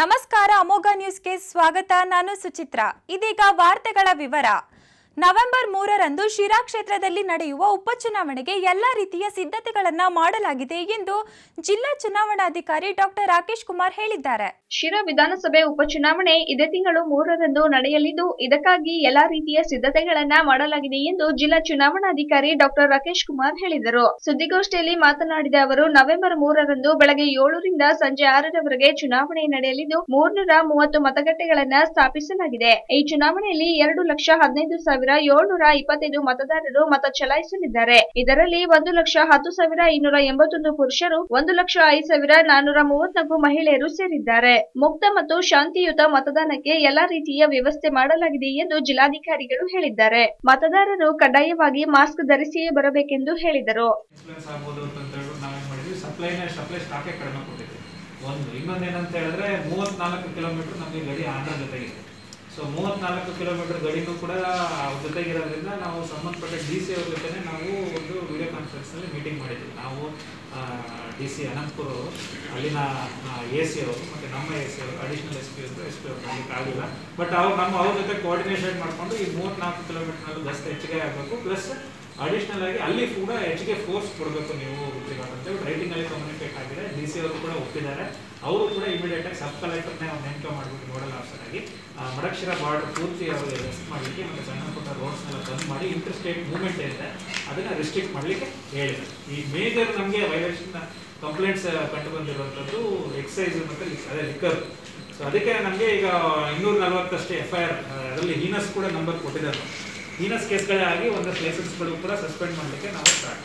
ನಮಸ್ಕಾರ ಅಮೋಘ ನ್ಯೂಸ್ಗೆ ಸ್ವಾಗತ ನಾನು ಸುಚಿತ್ರಾ ಇದೀಗ ವಾರ್ತೆಗಳ ವಿವರ ನವೆಂಬರ್ ಮೂರರಂದು ಶಿರಾ ಕ್ಷೇತ್ರದಲ್ಲಿ ನಡೆಯುವ ಉಪಚುನಾವಣೆಗೆ ಎಲ್ಲ ರೀತಿಯ ಸಿದ್ಧತೆಗಳನ್ನ ಮಾಡಲಾಗಿದೆ ಎಂದು ಜಿಲ್ಲಾ ಚುನಾವಣಾಧಿಕಾರಿ ಡಾಕ್ಟರ್ ರಾಕೇಶ್ ಕುಮಾರ್ ಹೇಳಿದ್ದಾರೆ ಶಿರಾ ವಿಧಾನಸಭೆ ಉಪಚುನಾವಣೆ ಇದೇ ತಿಂಗಳು ಮೂರರಂದು ನಡೆಯಲಿದ್ದು ಇದಕ್ಕಾಗಿ ಎಲ್ಲಾ ರೀತಿಯ ಸಿದ್ಧತೆಗಳನ್ನ ಮಾಡಲಾಗಿದೆ ಎಂದು ಜಿಲ್ಲಾ ಚುನಾವಣಾಧಿಕಾರಿ ಡಾಕ್ಟರ್ ರಾಕೇಶ್ ಕುಮಾರ್ ಹೇಳಿದರು ಸುದ್ದಿಗೋಷ್ಠಿಯಲ್ಲಿ ಮಾತನಾಡಿದ ಅವರು ನವೆಂಬರ್ ಮೂರರಂದು ಬೆಳಗ್ಗೆ ಏಳರಿಂದ ಸಂಜೆ ಆರರವರೆಗೆ ಚುನಾವಣೆ ನಡೆಯಲಿದ್ದು ಮೂರ್ನೂರ ಮೂವತ್ತು ಮತಗಟ್ಟೆಗಳನ್ನ ಸ್ಥಾಪಿಸಲಾಗಿದೆ ಈ ಚುನಾವಣೆಯಲ್ಲಿ ಎರಡು ಲಕ್ಷ ಹದಿನೈದು ಸಾವಿರ ಏಳ್ನೂರ ಇಪ್ಪತ್ತೈದು ಮತದಾರರು ಮತ ಚಲಾಯಿಸಲಿದ್ದಾರೆ ಇದರಲ್ಲಿ ಒಂದು ಲಕ್ಷ ಹತ್ತು ಸಾವಿರ ಇನ್ನೂರ ಎಂಬತ್ತೊಂದು ಪುರುಷರು ಒಂದು ಲಕ್ಷ ಐದು ಸಾವಿರ ನಾನೂರ ಮೂವತ್ನಾಲ್ಕು ಮಹಿಳೆಯರು ಸೇರಿದ್ದಾರೆ ಮುಕ್ತ ಮತ್ತು ಶಾಂತಿಯುತ ಮತದಾನಕ್ಕೆ ಎಲ್ಲಾ ರೀತಿಯ ವ್ಯವಸ್ಥೆ ಮಾಡಲಾಗಿದೆ ಎಂದು ಜಿಲ್ಲಾಧಿಕಾರಿಗಳು ಹೇಳಿದ್ದಾರೆ ಮತದಾರರು ಕಡ್ಡಾಯವಾಗಿ ಮಾಸ್ಕ್ ಧರಿಸಿಯೇ ಬರಬೇಕೆಂದು ಹೇಳಿದರು ಇನ್ಫ್ಲೂಯೆನ್ಸ್ ಆಗ್ಬೋದು ಅಂತ ಹೇಳ್ಬಿಟ್ಟು ನಾವೇನ್ ಮಾಡಿದ್ವಿ ಸಪ್ಲೈನ ಸಪ್ಲೈ ಸ್ಟಾಕೇ ಕಡಿಮೆ ಕೊಟ್ಟಿದ್ವಿ ಒಂದು ಇನ್ನೊಂದು ಏನಂತ ಹೇಳಿದ್ರೆ ಮೂವತ್ನಾಲ್ಕು ಕಿಲೋಮೀಟರ್ ನಮಗೆ ಗಡಿ ಆಂಧ್ರ ಜೊತೆಗಿದೆ ಸೊ ಮೂವತ್ನಾಲ್ಕು ಕಿಲೋಮೀಟರ್ ಗಡಿನೂ ಕೂಡ ಅವ್ರ ಜೊತೆಗಿರೋದ್ರಿಂದ ನಾವು ಸಂಬಂಧಪಟ್ಟ ಡಿ ಸಿ ಅವ್ರ ಜೊತೆ ನಾವು ಒಂದು ವಿಡಿಯೋ ಕಾನ್ಫರೆನ್ಸ್ನಲ್ಲಿ ಮೀಟಿಂಗ್ ಮಾಡಿದ್ವಿ ನಾವು ಡಿ ಸಿ ಅನಂತಪುರ ಅವರು ಅಲ್ಲಿನ ಎ ಸಿ ಅವರು ಮತ್ತು ನಮ್ಮ ಎ ಸಿ ಅವರು ಅಡಿಷನಲ್ ಎಸ್ ಪಿ ಅವರು ಎಸ್ ಪಿ ಅವರು ಮಾಡ್ಲಿಕ್ಕೆ ಆಗಲಿಲ್ಲ ಬಟ್ ಅವ್ರು ನಮ್ಮ ಅವ್ರ ಜೊತೆ ಕೋಆರ್ಡಿನೇಷನ್ ಮಾಡಿಕೊಂಡು ಈ ಮೂವತ್ನಾಲ್ಕು ಕಿಲೋಮೀಟರ್ನಲ್ಲಿ ಗಸ್ತು ಹೆಚ್ಚಿಗೆ ಆಗಬೇಕು ಪ್ಲಸ್ ಅಡಿಷನಲ್ ಆಗಿ ಅಲ್ಲಿ ಕೂಡ ಹೆಚ್ಚಿಗೆ ಫೋರ್ಸ್ ಕೊಡಬೇಕು ನೀವು ಉದ್ಯೋಗ ಅಂತ ಹೇಳಿ ರೈಟಿಂಗ್ ಅಲ್ಲಿ ಕಮ್ಯುನಿಕೇಟ್ ಆಗಿದೆ ಡಿ ಸಿ ಅವರು ಕೂಡ ಒಪ್ಪಿದ್ದಾರೆ ಅವರು ಕೂಡ ಇಮಿಡಿಯೇಟ್ ಆಗಿ ಸಬ್ ಕಲೆಕ್ಟರ್ನೇ ಅವ್ರು ನೇಮಕ ಮಾಡಿಬಿಟ್ಟು ನೋಡಲ್ ಆಫೀಸರ್ ಆಗಿ ಆ, ಮಡಕ್ಷಿರ ಬಾರ್ಡರ್ ಪೂರ್ತಿ ಅವರಿಗೆ ರೆಸ್ಟ್ ಮಾಡಲಿಕ್ಕೆ ಮತ್ತು ಸಣ್ಣ ಪುಟ್ಟ ರೋಡ್ಸ್ನೆಲ್ಲ ಬಂದ್ ಮಾಡಿ ಇಂಟರ್ ಸ್ಟೇಟ್ ಮೂವ್ಮೆಂಟ್ ಏನಿದೆ ಅದನ್ನ ರಿಸ್ಟ್ರಿಕ್ಟ್ ಮಾಡಲಿಕ್ಕೆ ಹೇಳಿದೆ ಈ ಮೇಜರ್ ನಮಗೆ ವೈಲೇಷನ್ ಕಂಪ್ಲೇಂಟ್ಸ್ ಕಂಡು ಬಂದಿರುವಂಥದ್ದು ಎಕ್ಸೈಸ್ ಮತ್ತು ಲಿಕ್- ಅದೇ ಲಿಕ್ಕರ್ ಸೊ ಅದಕ್ಕೆ ನಮಗೆ ಈಗ ಇನ್ನೂರ ನಲವತ್ತಷ್ಟು ಎಫ್ ಐ ಆರ್ ಅದರಲ್ಲಿ ಹೀನಸ್ ಕೂಡ ನಂಬರ್ ಕೊಟ್ಟಿದ್ದಾರೆ ಹೀನಸ್ ಕೇಸ್ಗಳೇ ಆಗಿ ಒಂದಷ್ಟು ಲೈಸೆನ್ಸ್ಗಳು ಕೂಡ ಸಸ್ಪೆಂಡ್ ಮಾಡಲಿಕ್ಕೆ ನಾವು ಸ್ಟಾರ್ಟ್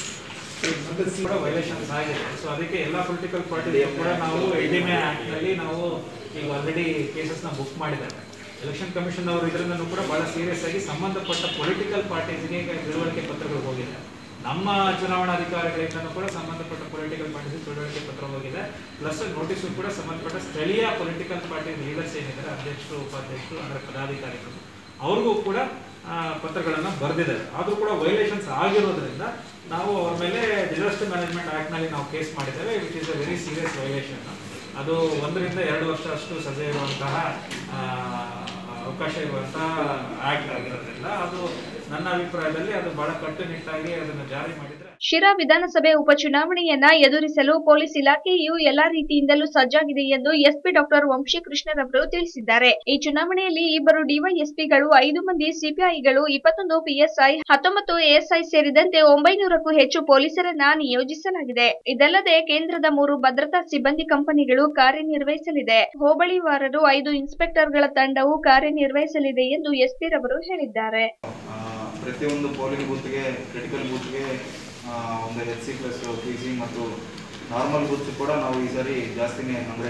ಕೂಡ ವೈಲೇಷನ್ಸ್ ಆಗಿದೆ ಸೊ ಅದಕ್ಕೆ ಎಲ್ಲ ಪೊಲಿಟಿಕಲ್ ಪಾರ್ಟಿ ಕೂಡ ನಾವು ಎಡಿಮೆ ನಲ್ಲಿ ನಾವು ಈಗ ಆಲ್ರೆಡಿ ಕೇಸಸ್ನ ಬುಕ್ ಮಾಡಿದ್ದಾರೆ ಎಲೆಕ್ಷನ್ ಕಮಿಷನ್ ಅವರು ಇದರಿಂದನೂ ಕೂಡ ಬಹಳ ಸೀರಿಯಸ್ ಆಗಿ ಸಂಬಂಧಪಟ್ಟ ಪೊಲಿಟಿಕಲ್ ಪಾರ್ಟೀಸ್ಗೆ ಈಗ ತಿಳುವಳಿಕೆ ಪತ್ರಗಳು ಹೋಗಿದೆ ನಮ್ಮ ಚುನಾವಣಾಧಿಕಾರಿಗಳಿಂದನೂ ಕೂಡ ಸಂಬಂಧಪಟ್ಟ ಪೊಲಿಟಿಕಲ್ ಪಾರ್ಟೀಸ್ ತಿಳುವಳಿಕೆ ಪತ್ರ ಹೋಗಿದೆ ಪ್ಲಸ್ ನೋಟಿಸು ಕೂಡ ಸಂಬಂಧಪಟ್ಟ ಸ್ಥಳೀಯ ಪೊಲಿಟಿಕಲ್ ಪಾರ್ಟಿ ಲೀಡರ್ಸ್ ಏನಿದ್ದಾರೆ ಅಧ್ಯಕ್ಷರು ಉಪಾಧ್ಯಕ್ಷರು ಅಂದ್ರೆ ಪದಾಧಿಕಾರಿಗಳು ಅವ್ರಿಗೂ ಕೂಡ ಆ, ಪತ್ರಗಳನ್ನ ಬರೆದಿದ್ದಾರೆ ಆದ್ರೂ ಕೂಡ ವೈಲೇಷನ್ಸ್ ಆಗಿರೋದ್ರಿಂದ ನಾವು ಅವ್ರ ಮೇಲೆ ಡಿಸಾಸ್ಟರ್ ಮ್ಯಾನೇಜ್ಮೆಂಟ್ ಆಕ್ಟ್ ನಲ್ಲಿ ನಾವು ಕೇಸ್ ಮಾಡಿದ್ದೇವೆ which is a very serious violation ಅದು ಒಂದರಿಂದ ಎರಡು ವರ್ಷ ಅಷ್ಟು ಸಜೆ ಇರುವಂತಹ ಆ, ಅವಕಾಶ ಇರುವಂತಹ ಆಕ್ಟ್ ಆಗಿರೋದ್ರಿಂದ ಅದು ನನ್ನ ಅಭಿಪ್ರಾಯದಲ್ಲಿ ಅದು ಬಹಳ ಕಟ್ಟುನಿಟ್ಟಾಗಿ ಅದನ್ನು ಜಾರಿ ಮಾಡಿದ್ರೆ ಶಿರಾ ವಿಧಾನಸಭೆ ಉಪಚುನಾವಣೆಯನ್ನ ಎದುರಿಸಲು ಪೊಲೀಸ್ ಇಲಾಖೆಯು ಎಲ್ಲಾ ರೀತಿಯಿಂದಲೂ ಸಜ್ಜಾಗಿದೆ ಎಂದು ಎಸ್ಪಿ ಡಾಕ್ಟರ್ ವಂಶೀಕೃಷ್ಣರವರು ತಿಳಿಸಿದ್ದಾರೆ ಈ ಚುನಾವಣೆಯಲ್ಲಿ ಇಬ್ಬರು ಡಿವೈಎಸ್ಪಿಗಳು ಐದು ಮಂದಿ ಸಿಪಿಐಗಳು ಇಪ್ಪತ್ತೊಂದು ಪಿಎಸ್ಐ ಹತ್ತೊಂಬತ್ತು ಎಎಸ್ಐ ಸೇರಿದಂತೆ ಒಂಬೈನೂರಕ್ಕೂ ಹೆಚ್ಚು ಪೊಲೀಸರನ್ನ ನಿಯೋಜಿಸಲಾಗಿದೆ ಇದಲ್ಲದೆ ಕೇಂದ್ರದ ಮೂರು ಭದ್ರತಾ ಸಿಬ್ಬಂದಿ ಕಂಪನಿಗಳು ಕಾರ್ಯನಿರ್ವಹಿಸಲಿದೆ ಹೋಬಳಿವಾರರು ಐದು ಇನ್ಸ್ಪೆಕ್ಟರ್ಗಳ ತಂಡವು ಕಾರ್ಯನಿರ್ವಹಿಸಲಿದೆ ಎಂದು ಎಸ್ಪಿ ರವರು ಹೇಳಿದ್ದಾರೆ ಆ, ಪ್ರತಿಯೊಂದು ಪೋಲಿಂಗ್ ಬೂತ್ಗೆ ಕ್ರಿಟಿಕಲ್ ಬೂತ್ಗೆ ಆ, ಒಂದು H C plus P C ಮತ್ತು ನಾರ್ಮಲ್ ಬೂತ್ ಕೂಡ ನಾವು ಈ ಸಾರಿ ಜಾಸ್ತಿನೇ ಅಂದರೆ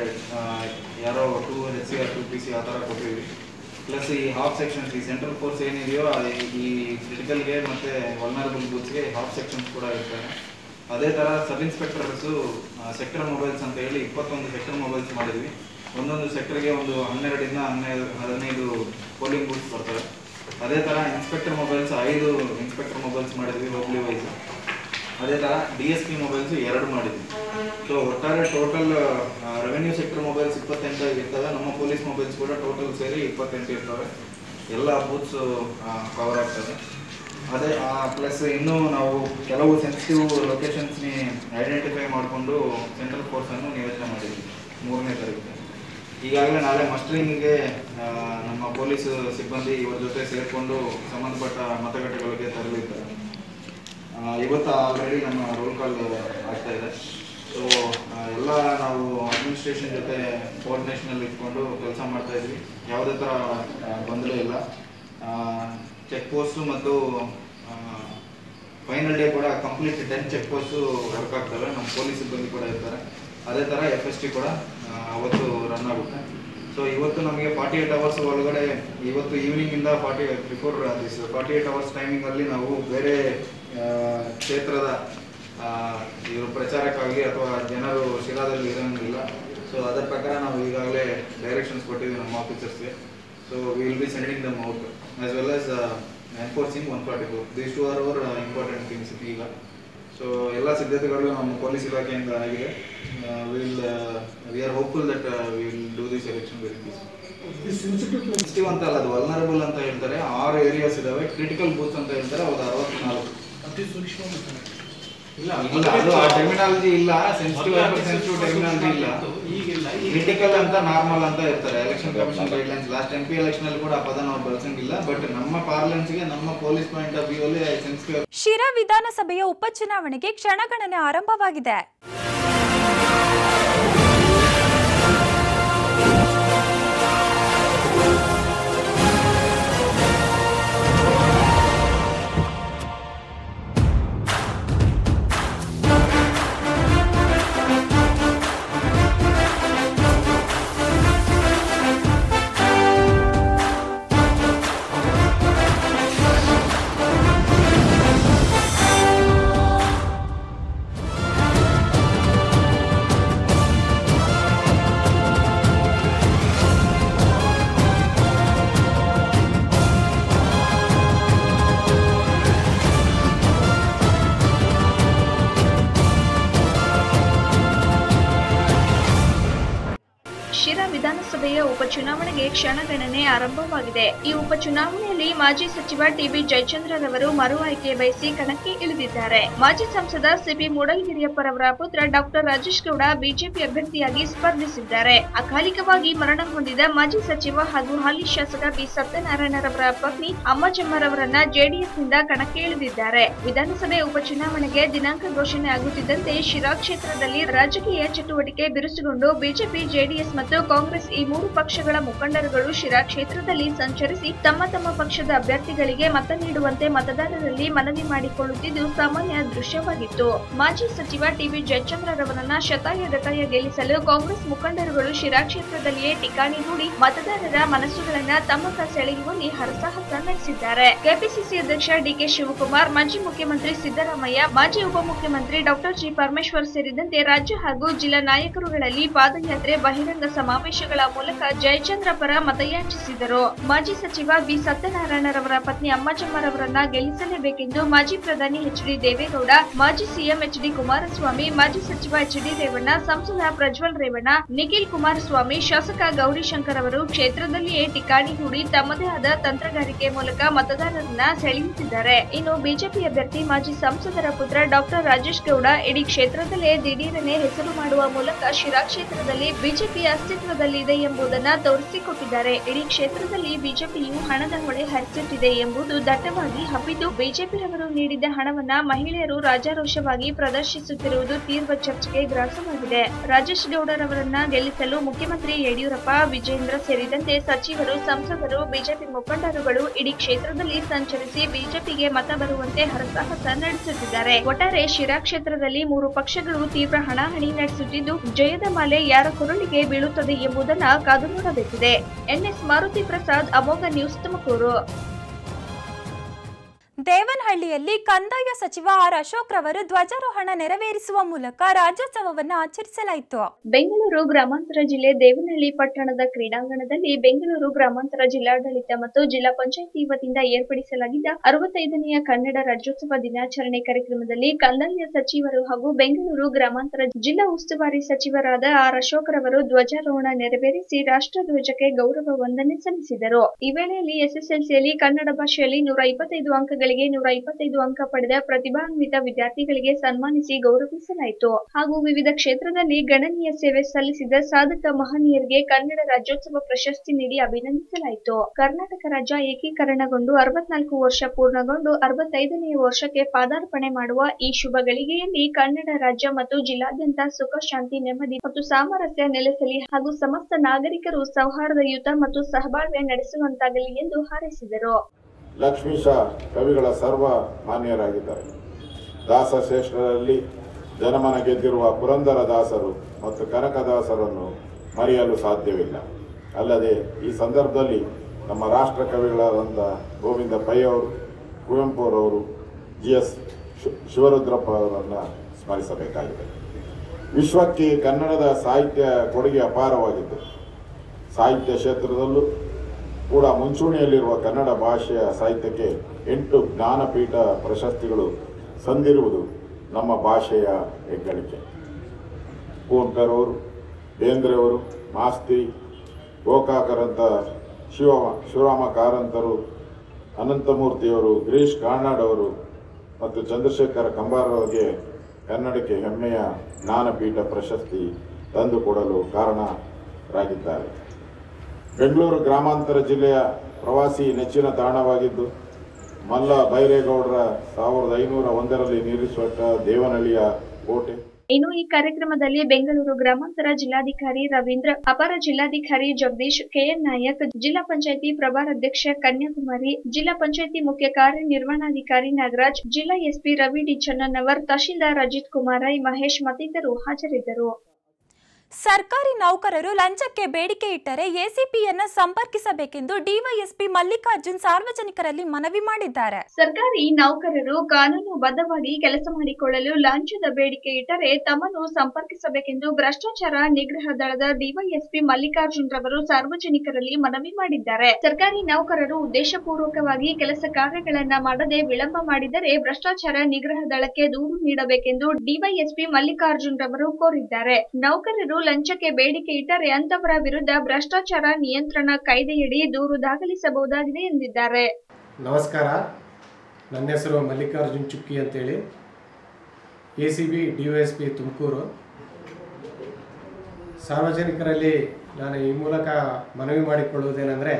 ಯಾರೋ two H C two P C ಆ ಥರ ಕೊಟ್ಟಿದ್ವಿ ಪ್ಲಸ್ ಈ ಹಾಫ್ ಸೆಕ್ಷನ್ಸ್ ಈ ಸೆಂಟ್ರಲ್ ಫೋರ್ಸ್ ಏನಿದೆಯೋ ಅದು ಈ ಕ್ರಿಟಿಕಲ್ಗೆ ಮತ್ತು ವಲ್ನರಬಲ್ ಬೂತ್ಸ್ಗೆ ಹಾಫ್ ಸೆಕ್ಷನ್ಸ್ ಕೂಡ ಇರ್ತವೆ ಅದೇ ಥರ ಸಬ್ ಇನ್ಸ್ಪೆಕ್ಟರ್ಸು ಸೆಕ್ಟರ್ ಮೊಬೈಲ್ಸ್ ಅಂತ ಹೇಳಿ ಇಪ್ಪತ್ತೊಂದು ಸೆಕ್ಟರ್ ಮೊಬೈಲ್ಸ್ ಮಾಡಿದ್ವಿ ಒಂದೊಂದು ಸೆಕ್ಟರ್ಗೆ ಒಂದು ಹನ್ನೆರಡರಿಂದ ಹನ್ನೆರಡು ಹದಿನೈದು ಪೋಲಿಂಗ್ ಬೂತ್ಸ್ ಬರ್ತವೆ ಅದೇ ಥರ ಇನ್ಸ್ಪೆಕ್ಟರ್ ಮೊಬೈಲ್ಸ್ ಐದು ಇನ್ಸ್ಪೆಕ್ಟರ್ ಮೊಬೈಲ್ಸ್ ಮಾಡಿದ್ವಿ ಹೋಗ್ಲಿ ವೈಸ್ ಅದೇ ಥರ ಡಿ ಎಸ್ ಪಿ ಮೊಬೈಲ್ಸ್ ಎರಡು ಮಾಡಿದ್ವಿ ಸೊ ಒಟ್ಟಾರೆ ಟೋಟಲ್ ರೆವೆನ್ಯೂ ಸೆಕ್ಟರ್ ಮೊಬೈಲ್ಸ್ ಇಪ್ಪತ್ತೆಂಟು ಇರ್ತವೆ ನಮ್ಮ ಪೊಲೀಸ್ ಮೊಬೈಲ್ಸ್ ಕೂಡ ಟೋಟಲ್ ಸೇರಿ ಇಪ್ಪತ್ತೆಂಟು ಇರ್ತವೆ ಎಲ್ಲ ಬೂತ್ಸ್ ಕವರ್ ಆಗ್ತದೆ ಅದೇ ಪ್ಲಸ್ ಇನ್ನೂ ನಾವು ಕೆಲವು ಸೆನ್ಸಿಟಿವ್ ಲೊಕೇಶನ್ಸ್ನಿ ಐಡೆಂಟಿಫೈ ಮಾಡಿಕೊಂಡು ಸೆಂಟ್ರಲ್ ಫೋರ್ಸನ್ನು ನಿಯೋಜನೆ ಮಾಡಿದ್ವಿ ಮೂರನೇ ತಾರೀಕು ಈಗಾಗಲೇ ನಾಳೆ ಮಸ್ಟ್ರಿಂಗ್ಗೆ ನಮ್ಮ ಪೊಲೀಸ್ ಸಿಬ್ಬಂದಿ ಇವರ ಜೊತೆ ಸೇರಿಕೊಂಡು ಸಂಬಂಧಪಟ್ಟ ಮತಗಟ್ಟೆಗಳಿಗೆ ತೆರಳಿದ್ದಾರೆ ಆ, ಇವತ್ತು ಆಲ್ರೆಡಿ ನಮ್ಮ ರೋಲ್ ಕಾಲ್ ಆಗ್ತಾ ಇದೆ ಸೊ ಎಲ್ಲ ನಾವು ಅಡ್ಮಿನಿಸ್ಟ್ರೇಷನ್ ಜೊತೆ ಕೋಆರ್ಡಿನೇಷನಲ್ಲಿ ಇಟ್ಕೊಂಡು ಕೆಲಸ ಮಾಡ್ತಾ ಇದ್ವಿ ಯಾವುದೇ ಥರ ಆ, ಗೊಂದಲ ಇಲ್ಲ ಚೆಕ್ ಪೋಸ್ಟು ಮತ್ತು ಫೈನಲ್ ಡೇ ಕೂಡ complete ten check post work ಆಗ್ತವೆ ನಮ್ಮ ಪೊಲೀಸ್ ಸಿಬ್ಬಂದಿ ಕೂಡ ಇರ್ತಾರೆ ಅದೇ ಥರ ಎಫ್ ಎಸ್ ಟಿ ಕೂಡ ಆ, ಅವತ್ತು ರನ್ ಆಗುತ್ತೆ ಸೊ ಇವತ್ತು ನಮಗೆ ಫಾರ್ಟಿ ಏಟ್ ಅವರ್ಸ್ ಒಳಗಡೆ ಇವತ್ತು ಈವ್ನಿಂಗಿಂದ forty before this forty eight hours ಟೈಮಿಂಗಲ್ಲಿ ನಾವು ಬೇರೆ ಆ, ಕ್ಷೇತ್ರದ ಆ, ಇವರು ಪ್ರಚಾರಕ್ಕಾಗಲಿ ಅಥವಾ ಜನರು ಶಿರಾದಲ್ಲಿ ಇರೋಂಗಿಲ್ಲ ಸೊ ಅದರ ಪ್ರಕಾರ ನಾವು ಈಗಾಗಲೇ ಡೈರೆಕ್ಷನ್ಸ್ ಕೊಟ್ಟಿದ್ದೀವಿ ನಮ್ಮ ಆಫೀಸರ್ಸ್ಗೆ so will be sending them out as well as enforcing one forty four these two are our important things ಈಗ ಸೊ ಎಲ್ಲ ಸಿದ್ಧತೆಗಳು ನಮ್ಮ ಪೊಲೀಸ್ ಇಲಾಖೆಯಿಂದ ಆಗಿದೆ will we are hopeful that will do this election very sensitive ಅಂತ ಅಲ್ಲ ಅದು ವಲ್ನರಬಲ್ ಅಂತ ಹೇಳ್ತಾರೆ ಆರು ಏರಿಯಾಸ್ ಇದಾವೆ ಕ್ರಿಟಿಕಲ್ ಬೂತ್ ಅಂತ ಹೇಳ್ತಾರೆ ಅವ್ರು ಅರವತ್ನಾಲ್ಕು ಇಲ್ಲ ಇಲ್ಲ ಅದು ಆ ಟರ್ಮಿನಾಲಜಿ ಇಲ್ಲ ಸೆನ್ಸಿಟಿವ್ ಸೆನ್ಸಿಟಿವ್ ಟರ್ಮಿನಾಲಜಿ ಇಲ್ಲ ಈಗಿಲ್ಲ ಈಗ ಕ್ರಿಟಿಕಲ್ ಅಂತ ನಾರ್ಮಲ್ ಅಂತ ಇರ್ತಾರೆ election commission guidelines last M P election ಅಲ್ಲಿ ಕೂಡ ಆ ಪದ ನಾವು ಬಳಸಂಗಿಲ್ಲ ಬಟ್ ನಮ್ಮ parlance ಗೆ ನಮ್ಮ ಪೊಲೀಸ್ ಪಾಯಿಂಟ್ ಆಫ್ ವ್ಯೂ ಅಲ್ಲಿ ಸೆನ್ಸಿಟಿವ್ ಶಿರಾ ವಿಧಾನಸಭೆಯ ಉಪಚುನಾವಣೆಗೆ ಕ್ಷಣಗಣನೆ ಆರಂಭವಾಗಿದೆ ಶಿರಾ ವಿಧಾನಸಭೆಯ ಉಪಚುನಾವಣೆಗೆ ಕ್ಷಣಗಣನೆ ಆರಂಭವಾಗಿದೆ ಈ ಉಪಚುನಾವಣೆಯಲ್ಲಿ ಮಾಜಿ ಸಚಿವ ಟಿಬಿ ಜಯಚಂದ್ರರವರು ಮರು ಆಯ್ಕೆ ಬಯಸಿ ಕಣಕ್ಕೆ ಇಳಿದಿದ್ದಾರೆ ಮಾಜಿ ಸಂಸದ ಸಿಬಿ ಮೂಡಲಗಿರಿಯಪ್ಪರವರ ಪುತ್ರ ಡಾಕ್ಟರ್ ರಾಜೇಶ್ ಗೌಡ ಬಿಜೆಪಿ ಅಭ್ಯರ್ಥಿಯಾಗಿ ಸ್ಪರ್ಧಿಸಿದ್ದಾರೆ ಅಕಾಲಿಕವಾಗಿ ಮರಣ ಹೊಂದಿದ ಮಾಜಿ ಸಚಿವ ಹಾಗೂ ಹಾಲಿ ಶಾಸಕ ಬಿ ಸತ್ಯನಾರಾಯಣರವರ ಪತ್ನಿ ಅಮ್ಮಜಮ್ಮರವರನ್ನ ಜೆಡಿಎಸ್ನಿಂದ ಕಣಕ್ಕೆ ಇಳಿದಿದ್ದಾರೆ ವಿಧಾನಸಭೆ ಉಪಚುನಾವಣೆಗೆ ದಿನಾಂಕ ಘೋಷಣೆ ಆಗುತ್ತಿದ್ದಂತೆ ಶಿರಾ ಕ್ಷೇತ್ರದಲ್ಲಿ ರಾಜಕೀಯ ಚಟುವಟಿಕೆ ಬಿರುಸುಗೊಂಡು ಬಿಜೆಪಿ ಜೆಡಿಎಸ್ ಮತ್ತು ಕಾಂಗ್ರೆಸ್ ಈ ಮೂರು ಪಕ್ಷಗಳ ಮುಖಂಡರುಗಳು ಶಿರಾ ಕ್ಷೇತ್ರದಲ್ಲಿ ಸಂಚರಿಸಿ ತಮ್ಮ ತಮ್ಮ ಪಕ್ಷದ ಅಭ್ಯರ್ಥಿಗಳಿಗೆ ಮತ ನೀಡುವಂತೆ ಮತದಾರರಲ್ಲಿ ಮನವಿ ಮಾಡಿಕೊಳ್ಳುತ್ತಿದ್ದು ಸಾಮಾನ್ಯ ದೃಶ್ಯವಾಗಿತ್ತು ಮಾಜಿ ಸಚಿವ ಟಿಬಿ ಜಯಚಂದ್ರರವರನ್ನ ಶತಾಯಗತಾಯ ಗೆಲ್ಲಿಸಲು ಕಾಂಗ್ರೆಸ್ ಮುಖಂಡರುಗಳು ಶಿರಾ ಕ್ಷೇತ್ರದಲ್ಲಿಯೇ ಠಿಕಾಣಿ ಹೂಡಿ ಮತದಾರರ ಮನಸ್ಸುಗಳನ್ನ ತಮ್ಮತ್ತ ಸೆಳೆಯುವಲ್ಲಿ ಹರಸಾಹಸ ನಡೆಸಿದ್ದಾರೆ ಕೆಪಿಸಿಸಿ ಅಧ್ಯಕ್ಷ ಡಿಕೆ ಶಿವಕುಮಾರ್ ಮಾಜಿ ಮುಖ್ಯಮಂತ್ರಿ ಸಿದ್ದರಾಮಯ್ಯ ಮಾಜಿ ಉಪಮುಖ್ಯಮಂತ್ರಿ ಡಾಕ್ಟರ್ ಜಿ ಪರಮೇಶ್ವರ್ ಸೇರಿದಂತೆ ರಾಜ್ಯ ಹಾಗೂ ಜಿಲ್ಲಾ ನಾಯಕರುಗಳಲ್ಲಿ ಪಾದಯಾತ್ರೆ ಬಹಿರಂಗ ಸಮಾವೇಶಗಳ ಮೂಲಕ ಜಯಚಂದ್ರ ಪರ ಮತಯಾಚಿಸಿದರು ಮಾಜಿ ಸಚಿವ ಬಿ ಸತ್ಯನಾರಾಯಣರವರ ಪತ್ನಿ ಅಮ್ಮಚಮ್ಮರವರನ್ನ ಗೆಲ್ಲಿಸಲೇಬೇಕೆಂದು ಮಾಜಿ ಪ್ರಧಾನಿ ಎಚ್ ಡಿ ದೇವೇಗೌಡ ಮಾಜಿ ಸಿಎಂ ಎಚ್ ಡಿ ಕುಮಾರಸ್ವಾಮಿ ಮಾಜಿ ಸಚಿವ ಎಚ್ ಡಿ ರೇವಣ್ಣ ಸಂಸದ ಪ್ರಜ್ವಲ್ ರೇವಣ್ಣ ನಿಖಿಲ್ ಕುಮಾರಸ್ವಾಮಿ ಶಾಸಕ ಗೌರಿಶಂಕರ್ ಅವರು ಕ್ಷೇತ್ರದಲ್ಲಿಯೇ ಟಿಕಾಣಿ ಹೂಡಿ ತಮ್ಮದೇ ಆದ ತಂತ್ರಗಾರಿಕೆ ಮೂಲಕ ಮತದಾರರನ್ನ ಸೆಳೆಯುತ್ತಿದ್ದಾರೆ ಇನ್ನು ಬಿಜೆಪಿ ಅಭ್ಯರ್ಥಿ ಮಾಜಿ ಸಂಸದರ ಪುತ್ರ ಡಾಕ್ಟರ್ ರಾಜೇಶ್ ಗೌಡ ಇಡೀ ಕ್ಷೇತ್ರದಲ್ಲೇ ದಿಢೀರನೆ ಹೆಸರು ಮಾಡುವ ಮೂಲಕ ಶಿರಾ ಕ್ಷೇತ್ರದಲ್ಲಿ ಬಿಜೆಪಿ ಅಸ್ತಿತ್ವದಲ್ಲಿದೆ ಎಂಬುದನ್ನ ತೋರಿಸಿಕೊಟ್ಟಿದ್ದಾರೆ ಇಡೀ ಕ್ಷೇತ್ರದಲ್ಲಿ ಬಿಜೆಪಿಯು ಹಣದ ಹೊಳೆ ಹರಿಸುತ್ತಿದೆ ಎಂಬುದು ದಟ್ಟವಾಗಿ ಹಬ್ಬಿದ್ದು ಬಿಜೆಪಿರವರು ನೀಡಿದ ಹಣವನ್ನ ಮಹಿಳೆಯರು ರಾಜಾರೋಷವಾಗಿ ಪ್ರದರ್ಶಿಸುತ್ತಿರುವುದು ತೀವ್ರ ಚರ್ಚೆಗೆ ಗ್ರಾಸವಾಗಿದೆ ರಾಜೇಶ್ ಗೌಡರವರನ್ನ ಗೆಲ್ಲಿಸಲು ಮುಖ್ಯಮಂತ್ರಿ ಯಡಿಯೂರಪ್ಪ ವಿಜೇಂದ್ರ ಸೇರಿದಂತೆ ಸಚಿವರು ಸಂಸದರು ಬಿಜೆಪಿ ಮುಖಂಡರುಗಳು ಇಡೀ ಕ್ಷೇತ್ರದಲ್ಲಿ ಸಂಚರಿಸಿ ಬಿಜೆಪಿಗೆ ಮತ ಬರುವಂತೆ ಹರಸಾಹಸ ನಡೆಸುತ್ತಿದ್ದಾರೆ ಒಟ್ಟಾರೆ ಶಿರಾ ಕ್ಷೇತ್ರದಲ್ಲಿ ಮೂರು ಪಕ್ಷಗಳು ತೀವ್ರ ಹಣಾಹಣಿ ನಡೆಸುತ್ತಿದ್ದು ಜಯದ ಮಾಲೆ ಯಾರ ಕೊರಳಿಗೆ ಬೀಳುತ್ತದೆ ಎಂಬುದನ್ನ ಕಾದು ನೋಡಬೇಕಿದೆ ಎನ್ಎಸ್ ಮಾರುತಿ ಪ್ರಸಾದ್ ಅಮೋಘ ನ್ಯೂಸ್ ತುಮಕೂರು ದೇವನಹಳ್ಳಿಯಲ್ಲಿ ಕಂದಾಯ ಸಚಿವ ಆರ್ ಅಶೋಕ್ ರವರು ಧ್ವಜಾರೋಹಣ ನೆರವೇರಿಸುವ ಮೂಲಕ ರಾಜ್ಯೋತ್ಸವವನ್ನು ಆಚರಿಸಲಾಯಿತು ಬೆಂಗಳೂರು ಗ್ರಾಮಾಂತರ ಜಿಲ್ಲೆ ದೇವನಹಳ್ಳಿ ಪಟ್ಟಣದ ಕ್ರೀಡಾಂಗಣದಲ್ಲಿ ಬೆಂಗಳೂರು ಗ್ರಾಮಾಂತರ ಜಿಲ್ಲಾಡಳಿತ ಮತ್ತು ಜಿಲ್ಲಾ ಪಂಚಾಯಿತಿ ವತಿಯಿಂದ ಏರ್ಪಡಿಸಲಾಗಿದ್ದ ಅರವತ್ತೈದನೆಯ ಕನ್ನಡ ರಾಜ್ಯೋತ್ಸವ ದಿನಾಚರಣೆ ಕಾರ್ಯಕ್ರಮದಲ್ಲಿ ಕಂದಾಯ ಸಚಿವರು ಹಾಗೂ ಬೆಂಗಳೂರು ಗ್ರಾಮಾಂತರ ಜಿಲ್ಲಾ ಉಸ್ತುವಾರಿ ಸಚಿವರಾದ ಆರ್ ಅಶೋಕ್ ರವರು ಧ್ವಜಾರೋಹಣ ನೆರವೇರಿಸಿ ರಾಷ್ಟ್ರಧ್ವಜಕ್ಕೆ ಗೌರವ ವಂದನೆ ಸಲ್ಲಿಸಿದರು ಈ ವೇಳೆಯಲ್ಲಿ ಎಸ್ಎಸ್ಎಲ್ಸಿಯಲ್ಲಿ ಕನ್ನಡ ಭಾಷೆಯಲ್ಲಿ ನೂರ ಇಪ್ಪತ್ತೈದು ಅಂಕಗಳಿಗೆ ನೂರ ಇಪ್ಪತ್ತೈದು ಅಂಕ ಪಡೆದ ಪ್ರತಿಭಾನ್ವಿತ ವಿದ್ಯಾರ್ಥಿಗಳಿಗೆ ಸನ್ಮಾನಿಸಿ ಗೌರವಿಸಲಾಯಿತು ಹಾಗೂ ವಿವಿಧ ಕ್ಷೇತ್ರದಲ್ಲಿ ಗಣನೀಯ ಸೇವೆ ಸಲ್ಲಿಸಿದ ಸಾಧಕ ಮಹನೀಯರಿಗೆ ಕನ್ನಡ ರಾಜ್ಯೋತ್ಸವ ಪ್ರಶಸ್ತಿ ನೀಡಿ ಅಭಿನಂದಿಸಲಾಯಿತು ಕರ್ನಾಟಕ ರಾಜ್ಯ ಏಕೀಕರಣಗೊಂಡು ಅರವತ್ನಾಲ್ಕು ವರ್ಷ ಪೂರ್ಣಗೊಂಡು ಅರವತ್ತೈದನೆಯ ವರ್ಷಕ್ಕೆ ಪಾದಾರ್ಪಣೆ ಮಾಡುವ ಈ ಶುಭ ಗಳಿಗೆಯಲ್ಲಿ ಕನ್ನಡ ರಾಜ್ಯ ಮತ್ತು ಜಿಲ್ಲಾದ್ಯಂತ ಸುಖ ಶಾಂತಿ ನೆಮ್ಮದಿ ಮತ್ತು ಸಾಮರಸ್ಯ ನೆಲೆಸಲಿ ಹಾಗೂ ಸಮಸ್ತ ನಾಗರಿಕರು ಸೌಹಾರ್ದಯುತ ಮತ್ತು ಸಹಬಾಳ್ವೆ ನಡೆಸುವಂತಾಗಲಿ ಎಂದು ಹಾರೈಸಿದರು ಲಕ್ಷ್ಮೀಶ ಕವಿಗಳ ಸರ್ವ ಮಾನ್ಯರಾಗಿದ್ದಾರೆ ದಾಸಶ್ರೇಷ್ಠರಲ್ಲಿ ಜನಮನ ಗೆದ್ದಿರುವ ಪುರಂದರ ದಾಸರು ಮತ್ತು ಕನಕದಾಸರನ್ನು ಮರೆಯಲು ಸಾಧ್ಯವಿಲ್ಲ ಅಲ್ಲದೆ ಈ ಸಂದರ್ಭದಲ್ಲಿ ನಮ್ಮ ರಾಷ್ಟ್ರ ಕವಿಗಳಾದಂಥ ಗೋವಿಂದ ಪೈ ಅವರು ಕುವೆಂಪು ಅವರವರು ಜಿ ಎಸ್ ಶಿವರುದ್ರಪ್ಪ ಅವರನ್ನು ಸ್ಮರಿಸಬೇಕಾಗಿದೆ ವಿಶ್ವಕ್ಕೆ ಕನ್ನಡದ ಸಾಹಿತ್ಯ ಕೊಡುಗೆ ಅಪಾರವಾಗಿದ್ದು ಸಾಹಿತ್ಯ ಕ್ಷೇತ್ರದಲ್ಲೂ ಕೂಡ ಮುಂಚೂಣಿಯಲ್ಲಿರುವ ಕನ್ನಡ ಭಾಷೆಯ ಸಾಹಿತ್ಯಕ್ಕೆ ಎಂಟು ಜ್ಞಾನಪೀಠ ಪ್ರಶಸ್ತಿಗಳು ಸಂದಿರುವುದು ನಮ್ಮ ಭಾಷೆಯ ಹೆಗ್ಗಳಿಕೆ ಕುವೆಂಪುರವರು ಬೇಂದ್ರೆಯವರು ಮಾಸ್ತಿ ಗೋಕಾಕರಂಥ ಶಿವ ಶಿವರಾಮ ಕಾರಂತರು ಅನಂತಮೂರ್ತಿಯವರು ಗಿರೀಶ್ ಕಾರ್ನಾಡ್ ಅವರು ಮತ್ತು ಚಂದ್ರಶೇಖರ ಕಂಬಾರವರಿಗೆ ಕನ್ನಡಕ್ಕೆ ಹೆಮ್ಮೆಯ ಜ್ಞಾನಪೀಠ ಪ್ರಶಸ್ತಿ ತಂದುಕೊಡಲು ಕಾರಣರಾಗಿದ್ದಾರೆ ಬೆಂಗಳೂರು ಗ್ರಾಮಾಂತರ ಜಿಲ್ಲೆಯ ಪ್ರವಾಸಿ ನೆಚ್ಚಿನ ತಾಣವಾಗಿದ್ದು ಮಲ್ಲ ಬೈರೇಗೌಡರ ಸಾವಿರದ ಐನೂರ ಒಂದರಲ್ಲಿ ನಿರ್ಮಿಸಲ್ಪಟ್ಟ ದೇವನಹಳ್ಳಿಯ ಕೋಟೆ ಇನ್ನು ಈ ಕಾರ್ಯಕ್ರಮದಲ್ಲಿ ಬೆಂಗಳೂರು ಗ್ರಾಮಾಂತರ ಜಿಲ್ಲಾಧಿಕಾರಿ ರವೀಂದ್ರ ಅಪರ ಜಿಲ್ಲಾಧಿಕಾರಿ ಜಗದೀಶ್ ಕೆಎನ್ ನಾಯಕ್ ಜಿಲ್ಲಾ ಪಂಚಾಯಿತಿ ಪ್ರಭಾರಾಧ್ಯಕ್ಷ ಕನ್ಯಾಕುಮಾರಿ ಜಿಲ್ಲಾ ಪಂಚಾಯಿತಿ ಮುಖ್ಯ ಕಾರ್ಯನಿರ್ವಹಣಾಧಿಕಾರಿ ನಾಗರಾಜ್ ಜಿಲ್ಲಾ SP Ravi D Channannavar tahsildar Ajit Kumar I Mahesh ಮತ್ತಿತರರು ಹಾಜರಿದ್ದರು ಸರ್ಕಾರಿ ನೌಕರರು ಲಂಚಕ್ಕೆ ಬೇಡಿಕೆ ಇಟ್ಟರೆ ಎಸಿಪಿಯನ್ನ ಸಂಪರ್ಕಿಸಬೇಕೆಂದು ಡಿವೈಎಸ್ಪಿ ಮಲ್ಲಿಕಾರ್ಜುನ್ ಸಾರ್ವಜನಿಕರಲ್ಲಿ ಮನವಿ ಮಾಡಿದ್ದಾರೆ ಸರ್ಕಾರಿ ನೌಕರರು ಕಾನೂನುಬದ್ಧವಾಗಿ ಕೆಲಸ ಮಾಡಿಕೊಳ್ಳಲು ಲಾಂಛದ ಬೇಡಿಕೆ ಇಟ್ಟರೆ ತಮ್ಮನ್ನು ಸಂಪರ್ಕಿಸಬೇಕೆಂದು ಭ್ರಷ್ಟಾಚಾರ ನಿಗ್ರಹ ದಳದ ಡಿವೈಎಸ್ಪಿ ಮಲ್ಲಿಕಾರ್ಜುನ್ ರವರು ಸಾರ್ವಜನಿಕರಲ್ಲಿ ಮನವಿ ಮಾಡಿದ್ದಾರೆ ಸರ್ಕಾರಿ ನೌಕರರು ಉದ್ದೇಶಪೂರ್ವಕವಾಗಿ ಕೆಲಸ ಕಾರ್ಯಗಳನ್ನ ಮಾಡದೆ ವಿಳಂಬ ಮಾಡಿದರೆ ಭ್ರಷ್ಟಾಚಾರ ನಿಗ್ರಹ ದಳಕ್ಕೆ ದೂರು ನೀಡಬೇಕೆಂದು ಡಿವೈಎಸ್ಪಿ ಮಲ್ಲಿಕಾರ್ಜುನ್ ರವರು ಕೋರಿದ್ದಾರೆ ನೌಕರರು ಲಂಚಕ್ಕೆ ಬೇಡಿಕೆ ಇಟ್ಟರೆ ಅಂತವರ ವಿರುದ್ಧ ಭ್ರಷ್ಟಾಚಾರ ನಿಯಂತ್ರಣ ಕಾಯ್ದೆಯಡಿ ದೂರು ದಾಖಲಿಸಬಹುದಾಗಿದೆ ಎಂದಿದ್ದಾರೆ ನಮಸ್ಕಾರ ನನ್ನ ಹೆಸರು ಮಲ್ಲಿಕಾರ್ಜುನ್ ಚುಕ್ಕಿ ಅಂತೇಳಿ A C B D Y S P Tumakuru ಸಾರ್ವಜನಿಕರಲ್ಲಿ ನಾನು ಈ ಮೂಲಕ ಮನವಿ ಮಾಡಿಕೊಳ್ಳುವುದೇನೆಂದರೆ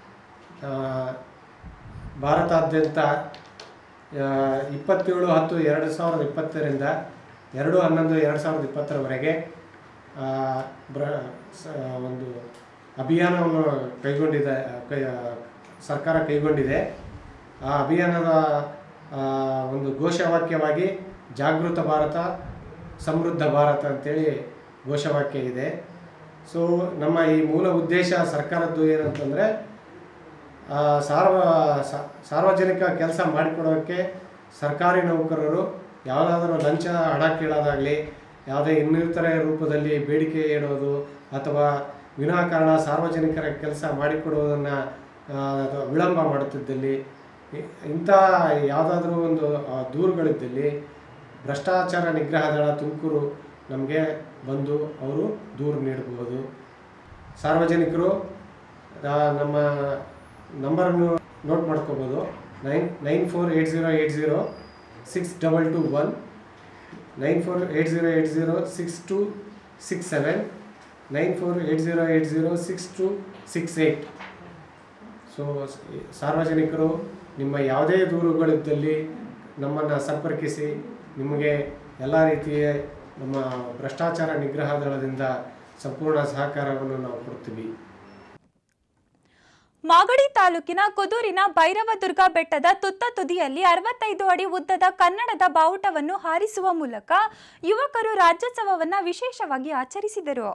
ಭಾರತಾದ್ಯಂತ ಆ, ಇಪ್ಪತ್ತೇಳು ಹತ್ತು ಎರಡು ಸಾವಿರದ ಇಪ್ಪತ್ತರಿಂದ ಎರಡು ಹನ್ನೊಂದು ಎರಡು ಸಾವಿರದ ಇಪ್ಪತ್ತರವರೆಗೆ ಆ, ಬ್ರ ಸ- ಒಂದು ಅಭಿಯಾನವನ್ನು ಕೈಗೊಂಡಿದೆ ಕೈ ಸರ್ಕಾರ ಕೈಗೊಂಡಿದೆ ಆ ಅಭಿಯಾನದ ಆ, ಒಂದು ಘೋಷವಾಕ್ಯವಾಗಿ ಜಾಗೃತ ಭಾರತ ಸಮೃದ್ಧ ಭಾರತ ಅಂತೇಳಿ ಘೋಷವಾಕ್ಯ ಇದೆ ಸೊ ನಮ್ಮ ಈ ಮೂಲ ಉದ್ದೇಶ ಸರ್ಕಾರದ್ದು ಏನಂತಂದರೆ ಆ, ಸಾರ್ವ ಸ- ಸಾರ್ವಜನಿಕ ಕೆಲಸ ಮಾಡಿಕೊಡೋಕ್ಕೆ ಸರ್ಕಾರಿ ನೌಕರರು ಯಾವುದಾದ್ರೂ ಲಂಚ ಹಣ ಕೇಳೋದಾಗಲಿ ಯಾವುದೇ ಇನ್ನಿತರೆ ರೂಪದಲ್ಲಿ ಬೇಡಿಕೆ ಇಡೋದು ಅಥವಾ ವಿನಾಕಾರಣ ಸಾರ್ವಜನಿಕರ ಕೆಲಸ ಮಾಡಿಕೊಡುವುದನ್ನು ವಿಳಂಬ ಮಾಡುತ್ತಿದ್ದಲ್ಲಿ ಇ- ಇಂಥ ಯಾವುದಾದ್ರೂ ಒಂದು ಆ, ದೂರುಗಳಿದ್ದಲ್ಲಿ ಭ್ರಷ್ಟಾಚಾರ ನಿಗ್ರಹ ದಳ ತುಮಕೂರು ನಮಗೆ ಬಂದು ಅವರು ದೂರು ನೀಡಬಹುದು ಸಾರ್ವಜನಿಕರು ಆ, ನಮ್ಮ ನಂಬರನ್ನು ನೋಟ್ ಮಾಡ್ಕೋಬೋದು nine nine four eight zero eight zero six double two one nine four eight zero eight zero six two six seven nine four eight zero eight zero six two six eight so ಸಾರ್ವಜನಿಕರು ನಿಮ್ಮ ಯಾವುದೇ ದೂರುಗಳಿದ್ದಲ್ಲಿ ನಮ್ಮನ್ನು ಸಂಪರ್ಕಿಸಿ ನಿಮಗೆ ಎಲ್ಲ ರೀತಿಯ ನಮ್ಮ ಭ್ರಷ್ಟಾಚಾರ ನಿಗ್ರಹ ದಳದಿಂದ ಸಂಪೂರ್ಣ ಸಹಕಾರವನ್ನು ನಾವು ಕೊಡ್ತೀವಿ ಮಾಗಡಿ ತಾಲೂಕಿನ ಕುದೂರಿನ ಭೈರವದುರ್ಗ ಬೆಟ್ಟದ ತುತ್ತ ತುದಿಯಲ್ಲಿ ಅರವತ್ತೈದು ಅಡಿ ಉದ್ದದ ಕನ್ನಡದ ಬಾವುಟವನ್ನು ಹಾರಿಸುವ ಮೂಲಕ ಯುವಕರು ರಾಜ್ಯೋತ್ಸವವನ್ನು ವಿಶೇಷವಾಗಿ ಆಚರಿಸಿದರು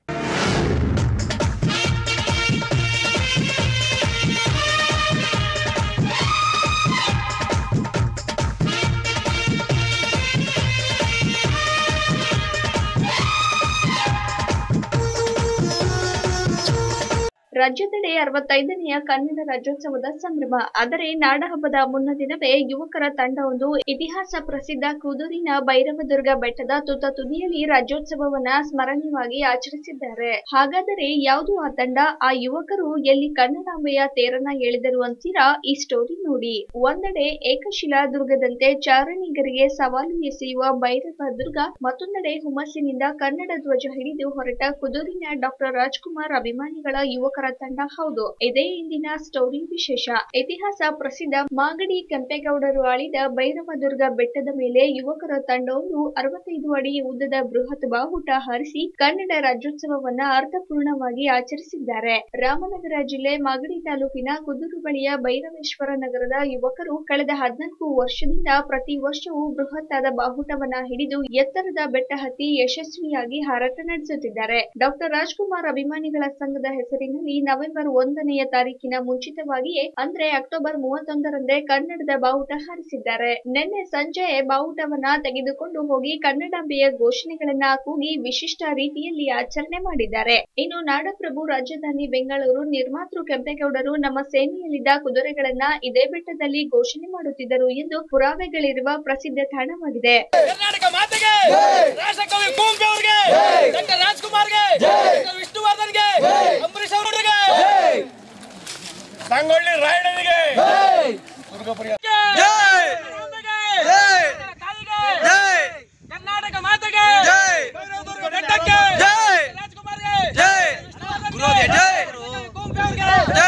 ರಾಜ್ಯದೆಡೆ ಅರವತ್ತೈದನೆಯ ಕನ್ನಡ ರಾಜ್ಯೋತ್ಸವದ ಸಂಭ್ರಮ ಆದರೆ ನಾಡಹಬ್ಬದ ಮುನ್ನ ದಿನವೇ ಯುವಕರ ತಂಡವೊಂದು ಇತಿಹಾಸ ಪ್ರಸಿದ್ಧ ಕುದೂರಿನ ಭೈರವದುರ್ಗ ಬೆಟ್ಟದ ತುತ್ತ ತುದಿಯಲ್ಲಿ ರಾಜ್ಯೋತ್ಸವವನ್ನ ಸ್ಮರಣೀಯವಾಗಿ ಆಚರಿಸಿದ್ದಾರೆ ಹಾಗಾದರೆ ಯಾವುದು ಆ ತಂಡ ಆ ಯುವಕರು ಎಲ್ಲಿ ಕನ್ನಡಾಂಬೆಯ ತೇರನ್ನ ಎಳೆದರು ಅಂತೀರಾ ಈ ಸ್ಟೋರಿ ನೋಡಿ ಒಂದೆಡೆ ಏಕಶಿಲಾ ದುರ್ಗದಂತೆ ಚಾರಣಿಗರಿಗೆ ಸವಾಲು ಎಸೆಯುವ ಭೈರವ ದುರ್ಗ ಮತ್ತೊಂದೆಡೆ ಹುಮ್ಮಸ್ಸಿನಿಂದ ಕನ್ನಡ ಧ್ವಜ ಹಿಡಿದು ಹೊರಟ ಕುದೂರಿನ ಡಾಕ್ಟರ್ ರಾಜ್ಕುಮಾರ್ ಅಭಿಮಾನಿಗಳ ಯುವಕರ ತಂಡ ಹೌದು ಇದೇ ಇಂದಿನ ಸ್ಟೋರಿ ವಿಶೇಷ ಇತಿಹಾಸ ಪ್ರಸಿದ್ಧ ಮಾಗಡಿ ಕೆಂಪೇಗೌಡರು ಆಳಿದ ಭೈರವದುರ್ಗ ಬೆಟ್ಟದ ಮೇಲೆ ಯುವಕರ ತಂಡವೊಂದು ಅರವತ್ತೈದು ಅಡಿ ಉದ್ದದ ಬೃಹತ್ ಬಾವುಟ ಹಾರಿಸಿ ಕನ್ನಡ ರಾಜ್ಯೋತ್ಸವವನ್ನ ಅರ್ಥಪೂರ್ಣವಾಗಿ ಆಚರಿಸಿದ್ದಾರೆ ರಾಮನಗರ ಜಿಲ್ಲೆ ಮಾಗಡಿ ತಾಲೂಕಿನ ಕುದೂರು ಬಳಿಯ ಭೈರವೇಶ್ವರ ನಗರದ ಯುವಕರು ಕಳೆದ ಹದಿನಾಲ್ಕು ವರ್ಷದಿಂದ ಪ್ರತಿ ವರ್ಷವೂ ಬೃಹತ್ತಾದ ಬಾವುಟವನ್ನ ಹಿಡಿದು ಎತ್ತರದ ಬೆಟ್ಟ ಹತ್ತಿ ಯಶಸ್ವಿಯಾಗಿ ಹಾರಾಟ ನಡೆಸುತ್ತಿದ್ದಾರೆ ಡಾಕ್ಟರ್ ರಾಜ್ಕುಮಾರ್ ಅಭಿಮಾನಿಗಳ ಸಂಘದ ಹೆಸರಿನಲ್ಲಿ ನವೆಂಬರ್ ಒಂದನೆಯ ತಾರೀಕಿನ ಮುಂಚಿತವಾಗಿಯೇ ಅಂದ್ರೆ ಅಕ್ಟೋಬರ್ ಮೂವತ್ತೊಂದರಂದೇ ಕನ್ನಡದ ಬಾವುಟ ಹಾರಿಸಿದ್ದಾರೆ ನಿನ್ನೆ ಸಂಜೆ ಬಾವುಟವನ್ನ ತೆಗೆದುಕೊಂಡು ಹೋಗಿ ಕನ್ನಡಾಂಬೆಯ ಘೋಷಣೆಗಳನ್ನ ಕೂಗಿ ವಿಶಿಷ್ಟ ರೀತಿಯಲ್ಲಿ ಆಚರಣೆ ಮಾಡಿದ್ದಾರೆ ಇನ್ನು ನಾಡಪ್ರಭು ರಾಜಧಾನಿ ಬೆಂಗಳೂರು ನಿರ್ಮಾತೃ ಕೆಂಪೇಗೌಡರು ನಮ್ಮ ಸೇನೆಯಲ್ಲಿದ್ದ ಕುದುರೆಗಳನ್ನ ಇದೇ ಬೆಟ್ಟದಲ್ಲಿ ಘೋಷಣೆ ಮಾಡುತ್ತಿದ್ದರು ಎಂದು ಪುರಾವೆಗಳಿರುವ ಪ್ರಸಿದ್ಧ ತಾಣವಾಗಿದೆ ಕರ್ನಾಟಕ ಮಾತೆಗೆ ರಾಷ್ಟ್ರಕವಿ ಕುವೆಂಪು ಅವರಿಗೆ ಡಾಕ್ಟರ್ ರಾಜ್ಕುಮಾರ್ಗೆ ಡಾಕ್ಟರ್ ವಿಷ್ಣುವರ್ಧನ್ಗೆ ಅಂಬರೀಶ್ ಅವರಿಗೆ ಸಂಗೊಳ್ಳಿ ರಾಯಣ್ಣನಿಗೆ ಕರ್ನಾಟಕ ಮಾತೆಗೆ ಬೆಟ್ಟಕ್ಕೆ ರಾಜ್ಕುಮಾರ್ಗೆ ಕುವೆಂಪು ಅವರಿಗೆ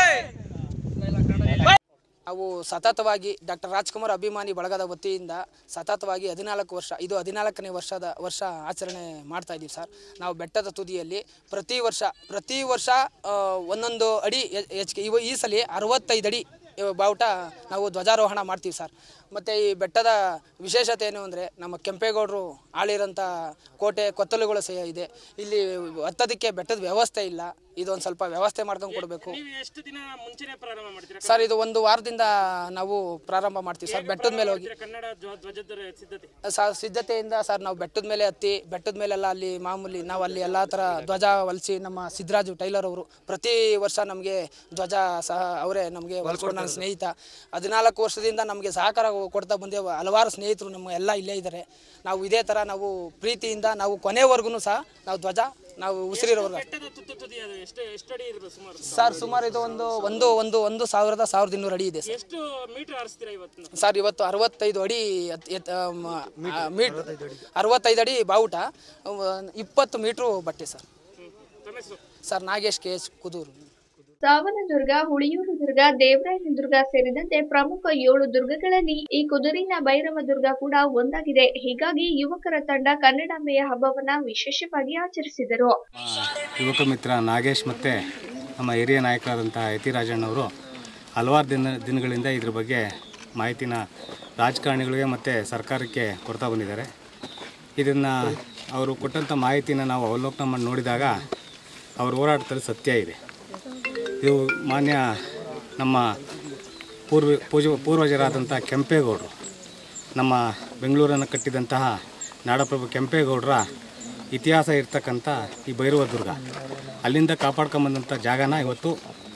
ನಾವು ಸತತವಾಗಿ ಡಾಕ್ಟರ್ ರಾಜ್ಕುಮಾರ್ ಅಭಿಮಾನಿ ಬಳಗದ ವತಿಯಿಂದ ಸತತವಾಗಿ ಹದಿನಾಲ್ಕು ವರ್ಷ ಇದು ಹದಿನಾಲ್ಕನೇ ವರ್ಷದ ವರ್ಷ ಆಚರಣೆ ಮಾಡ್ತಾ ಇದ್ದೀವಿ ಸರ್ ನಾವು ಬೆಟ್ಟದ ತುದಿಯಲ್ಲಿ ಪ್ರತಿ ವರ್ಷ ಪ್ರತಿ ವರ್ಷ ಆ, ಒಂದೊಂದು ಅಡಿ ಹೆ- ಹೆಚ್ಚಿಗೆ ಇವ ಈ ಸಲ ಅರವತ್ತೈದು ಅಡಿ ಇವ ಬಾವುಟ ನಾವು ಧ್ವಜಾರೋಹಣ ಮಾಡ್ತೀವಿ ಸರ್ ಮತ್ತು ಈ ಬೆಟ್ಟದ ವಿಶೇಷತೆ ಏನು ಅಂದರೆ ನಮ್ಮ ಕೆಂಪೇಗೌಡರು ಆಳಿರೋಂಥ ಕೋಟೆ ಕೊತ್ತಲುಗಳು ಸಹ ಇದೆ ಇಲ್ಲಿ ಹತ್ತೋದಕ್ಕೆ ಬೆಟ್ಟದ ವ್ಯವಸ್ಥೆ ಇಲ್ಲ ಇದೊಂದು ಸ್ವಲ್ಪ ವ್ಯವಸ್ಥೆ ಮಾಡ್ಕೊಂಡು ಕೊಡಬೇಕು ಎಷ್ಟು ದಿನ ಮುಂಚೆನೆ ಪ್ರಾರಂಭ ಮಾಡ್ತೀರಾ ಸರ್ ಇದು ಒಂದು ವಾರದಿಂದ ನಾವು ಪ್ರಾರಂಭ ಮಾಡ್ತೀವಿ ಸರ್ ಬೆಟ್ಟದ ಮೇಲೆ ಹೋಗಿ ಕನ್ನಡ ಧ್ವ- ಧ್ವಜದ ಸಿದ್ಧತೆ ಸರ್ ಸಿದ್ಧತೆಯಿಂದ ಸರ್ ನಾವು ಬೆಟ್ಟದ ಮೇಲೆ ಹತ್ತಿ ಬೆಟ್ಟದ ಮೇಲೆಲ್ಲ ಅಲ್ಲಿ ಮಾಮೂಲಿ ನಾವು ಅಲ್ಲಿ ಎಲ್ಲ ಥರ ಧ್ವಜ ಹೊಲಿಸಿ ನಮ್ಮ ಸಿದ್ದರಾಜು ಟೈಲರ್ ಅವರು ಪ್ರತಿ ವರ್ಷ ನಮಗೆ ಧ್ವಜ ಸಹ ಅವರೇ ನಮಗೆ ಹೊಲ್ಸ್ಕೊಂಡು ನನ್ನ ಸ್ನೇಹಿತ ಹದಿನಾಲ್ಕು ವರ್ಷದಿಂದ ನಮಗೆ ಸಹಕಾರ ಕೊಡ್ತಾ ಬಂದೇವು ಹಲವಾರು ಸ್ನೇಹಿತರು ನಮ್ಮ ಎಲ್ಲ ಇಲ್ಲೇ ಇದ್ದಾರೆ ನಾವು ಇದೇ ಥರ ನಾವು ಪ್ರೀತಿಯಿಂದ ನಾವು ಕೊನೆವರೆಗೂ ಸಹ ನಾವು ಧ್ವಜ ನಾವು ಉಸಿರಿರೋರ್ಗ ಬೆಟ್ಟದ ತುತ್ತು ತುದಿ ಅದು ಎಷ್ಟು ಎಷ್ಟು ಅಡಿ ಇರ್ಬೋದು ಸುಮಾರು ಸರ್ ಸುಮಾರು ಇದು ಒಂದು ಒಂದು ಒಂದು ಒಂದು ಸಾವಿರದ ಸಾವಿರದ ಇನ್ನೂರು ಅಡಿ ಇದೆ ಸರ್ ಎಷ್ಟು ಮೀಟರ್ ಆರಿಸ್ತೀರಾ ಇವತ್ತು ಸರ್ ಇವತ್ತು ಅರವತ್ತೈದು ಅಡಿ ಎತ್- ಎತ್- ಆ, ಮ- ಆ, ಮೀಟ್ ಅರವತ್ತೈದು ಅಡಿ ಬಾವುಟ ಅವ- ಇಪ್ಪತ್ತು ಮೀಟ್ರು ಬಟ್ಟೆ ಸರ್ ತಮ್ಮ ಹೆಸರು sir Nagesh K H Kudur Savandurga Huliyurdurga Devarayanadurga ಸೇರಿದಂತೆ ಪ್ರಮುಖ ಏಳು ದುರ್ಗಗಳಲ್ಲಿ ಈ ಕುದುರಿನ ಭೈರವ ದುರ್ಗ ಕೂಡ ಒಂದಾಗಿದೆ ಹೀಗಾಗಿ ಯುವಕರ ತಂಡ ಕನ್ನಡಾಂಬೆಯ ಹಬ್ಬವನ್ನ ವಿಶೇಷವಾಗಿ ಆಚರಿಸಿದರು ಯುವಕ ಮಿತ್ರ ನಾಗೇಶ್ ಮತ್ತು ನಮ್ಮ ಹಿರಿಯ ನಾಯಕರಾದಂಥ ಯತಿರಾಜಣ್ಣವರು ಹಲವಾರು ದಿನ ದಿನಗಳಿಂದ ಇದ್ರ ಬಗ್ಗೆ ಮಾಹಿತಿನ ರಾಜಕಾರಣಿಗಳಿಗೆ ಮತ್ತು ಸರ್ಕಾರಕ್ಕೆ ಕೊಡ್ತಾ ಬಂದಿದ್ದಾರೆ ಇದನ್ನು ಅವರು ಕೊಟ್ಟಂಥ ಮಾಹಿತಿನ ನಾವು ಅವಲೋಕನ ಮಾಡಿ ನೋಡಿದಾಗ ಅವ್ರ ಹೋರಾಟದಲ್ಲಿ ಸತ್ಯ ಇದೆ ಇದು ಮಾನ್ಯ ನಮ್ಮ ಪೂರ್ವ ಪೂಜ ಪೂರ್ವಜರಾದಂಥ ಕೆಂಪೇಗೌಡರು ನಮ್ಮ ಬೆಂಗಳೂರನ್ನು ಕಟ್ಟಿದಂತಹ ನಾಡಪ್ರಭು ಕೆಂಪೇಗೌಡರ ಇತಿಹಾಸ ಇರ್ತಕ್ಕಂಥ ಈ ಭೈರವ ದುರ್ಗ ಅಲ್ಲಿಂದ ಕಾಪಾಡ್ಕೊಂಬಂದಂಥ ಜಾಗನ ಇವತ್ತು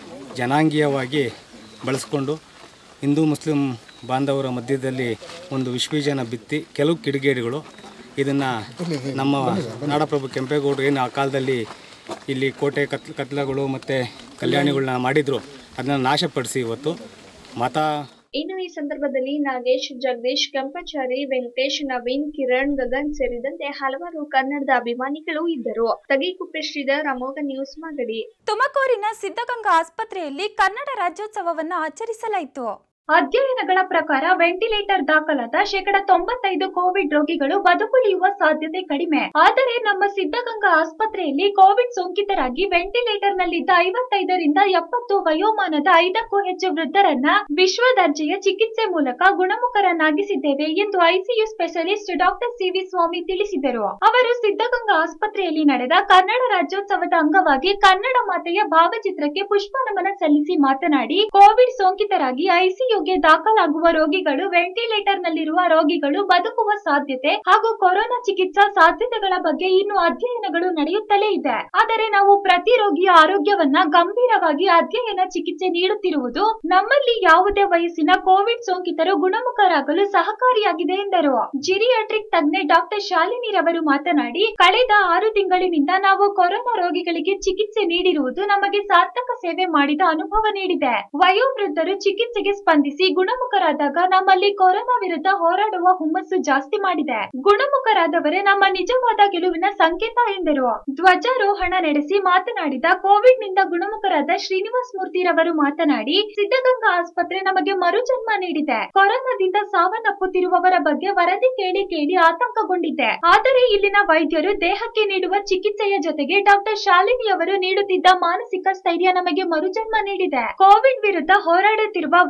ಜನಾಂಗೀಯವಾಗಿ ಬಳಸ್ಕೊಂಡು ಹಿಂದೂ ಮುಸ್ಲಿಂ ಬಾಂಧವರ ಮಧ್ಯದಲ್ಲಿ ಒಂದು ವಿಶ್ವೀಜನ ಬಿತ್ತಿ ಕೆಲವು ಕಿಡಿಗೇಡಿಗಳು ಇದನ್ನು ನಮ್ಮ ನಾಡಪ್ರಭು ಕೆಂಪೇಗೌಡರು ಏನು ಆ ಕಾಲದಲ್ಲಿ ಇಲ್ಲಿ ಕೋಟೆ ಕತ್ ಕತ್ಲಗಳು ಮತ್ತು ಕಲ್ಯಾಣಿಗಳನ್ನ ಮಾಡಿದರು ಅದನ್ನು ನಾಶಪಡಿಸಿ ಇವತ್ತು ಮತ ಇನ್ನು ಈ ಸಂದರ್ಭದಲ್ಲಿ ನಾಗೇಶ್ ಜಗದೀಶ್ ಕೆಂಪಚಾರಿ ವೆಂಕಟೇಶ್ ನವೀನ್ ಕಿರಣ್ ಗಗನ್ ಸೇರಿದಂತೆ ಹಲವಾರು ಕನ್ನಡದ ಅಭಿಮಾನಿಗಳು ಇದ್ದರು ತಗಿಕುಪ್ಪೆ ಶ್ರೀಧರ್ ಅಮೋಘ ನ್ಯೂಸ್ ಮಾಗಡಿ ತುಮಕೂರಿನ ಸಿದ್ಧಗಂಗಾ ಆಸ್ಪತ್ರೆಯಲ್ಲಿ ಕನ್ನಡ ರಾಜ್ಯೋತ್ಸವವನ್ನು ಆಚರಿಸಲಾಯಿತು ಅಧ್ಯಯನಗಳ ಪ್ರಕಾರ ವೆಂಟಿಲೇಟರ್ ದಾಖಲಾದ ಶೇಕಡ ತೊಂಬತ್ತೈದು ಕೋವಿಡ್ ರೋಗಿಗಳು ಬದುಕುಳಿಯುವ ಸಾಧ್ಯತೆ ಕಡಿಮೆ ಆದರೆ ನಮ್ಮ ಸಿದ್ಧಗಂಗಾ ಆಸ್ಪತ್ರೆಯಲ್ಲಿ ಕೋವಿಡ್ ಸೋಂಕಿತರಾಗಿ ವೆಂಟಿಲೇಟರ್ ನಲ್ಲಿದ್ದ ಐವತ್ತೈದರಿಂದ ಎಪ್ಪತ್ತು ವಯೋಮಾನದ ಐದಕ್ಕೂ ಹೆಚ್ಚು ವೃದ್ಧರನ್ನ ವಿಶ್ವ ದರ್ಜೆಯ ಚಿಕಿತ್ಸೆ ಮೂಲಕ ಗುಣಮುಖರನ್ನಾಗಿಸಿದ್ದೇವೆ ಎಂದು ICU specialist doctor C V Swamy ತಿಳಿಸಿದರು ಅವರು ಸಿದ್ಧಗಂಗಾ ಆಸ್ಪತ್ರೆಯಲ್ಲಿ ನಡೆದ ಕನ್ನಡ ರಾಜ್ಯೋತ್ಸವದ ಅಂಗವಾಗಿ ಕನ್ನಡ ಮಾತೆಯ ಭಾವಚಿತ್ರಕ್ಕೆ ಪುಷ್ಪ ನಮನ ಸಲ್ಲಿಸಿ ಮಾತನಾಡಿ ಕೋವಿಡ್ ಸೋಂಕಿತರಾಗಿ ಐಸಿಯುಗೆ ದಾಖಲಾಗುವ ರೋಗಿಗಳು ವೆಂಟಿಲೇಟರ್ ನಲ್ಲಿರುವ ರೋಗಿಗಳು ಬದುಕುವ ಸಾಧ್ಯತೆ ಹಾಗೂ ಕೊರೋನಾ ಚಿಕಿತ್ಸಾ ಸಾಧ್ಯತೆಗಳ ಬಗ್ಗೆ ಇನ್ನು ಅಧ್ಯಯನಗಳು ನಡೆಯುತ್ತಲೇ ಇದೆ ಆದರೆ ನಾವು ಪ್ರತಿ ರೋಗಿಯ ಆರೋಗ್ಯವನ್ನ ಗಂಭೀರವಾಗಿ ಅಧ್ಯಯನ ಚಿಕಿತ್ಸೆ ನೀಡುತ್ತಿರುವುದು ನಮ್ಮಲ್ಲಿ ಯಾವುದೇ ವಯಸ್ಸಿನ ಕೋವಿಡ್ ಸೋಂಕಿತರು ಗುಣಮುಖರಾಗಲು ಸಹಕಾರಿಯಾಗಿದೆ ಎಂದರು ಜಿರಿಯಾಟ್ರಿಕ್ ತಜ್ಞೆ ಡಾಕ್ಟರ್ ಶಾಲಿನಿ ರವರು ಮಾತನಾಡಿ ಕಳೆದ ಆರು ತಿಂಗಳಿನಿಂದ ನಾವು ಕೊರೋನಾ ರೋಗಿಗಳಿಗೆ ಚಿಕಿತ್ಸೆ ನೀಡಿರುವುದು ನಮಗೆ ಸಾರ್ಥಕ ಸೇವೆ ಮಾಡಿದ ಅನುಭವ ನೀಡಿದೆ ವಯೋವೃದ್ಧರು ಚಿಕಿತ್ಸೆಗೆ ಸ್ಪಂದಿಸಿ ಗುಣಮುಖರಾದಾಗ ನಮ್ಮಲ್ಲಿ ಕೊರೋನಾ ವಿರುದ್ಧ ಹೋರಾಡುವ ಹುಮ್ಮಸ್ಸು ಜಾಸ್ತಿ ಮಾಡಿದೆ ಗುಣಮುಖರಾದವರೇ ನಮ್ಮ ನಿಜವಾದ ಗೆಲುವಿನ ಸಂಕೇತ ಎಂದರು ಧ್ವಜಾರೋಹಣ ನಡೆಸಿ ಮಾತನಾಡಿದ ಕೋವಿಡ್ ನಿಂದ ಗುಣಮುಖರಾದ ಶ್ರೀನಿವಾಸ್ ಮೂರ್ತಿರವರು ಮಾತನಾಡಿ ಸಿದ್ಧಗಂಗಾ ಆಸ್ಪತ್ರೆ ನಮಗೆ ಮರುಜನ್ಮ ನೀಡಿದೆ ಕೊರೋನಾದಿಂದ ಸಾವನ್ನಪ್ಪುತ್ತಿರುವವರ ಬಗ್ಗೆ ವರದಿ ಕೇಳಿ ಕೇಳಿ ಆತಂಕಗೊಂಡಿದ್ದೆ ಆದರೆ ಇಲ್ಲಿನ ವೈದ್ಯರು ದೇಹಕ್ಕೆ ನೀಡುವ ಚಿಕಿತ್ಸೆಯ ಜೊತೆಗೆ ಡಾಕ್ಟರ್ ಶಾಲಿನಿ ಅವರು ನೀಡುತ್ತಿದ್ದ ಮಾನಸಿಕ ಸ್ಥೈರ್ಯ ನಮಗೆ ಮರುಜನ್ಮ ನೀಡಿದೆ ಕೋವಿಡ್ ವಿರುದ್ಧ ಹೋರಾಡುತ್ತಿರುವ ವೈದ್ಯರು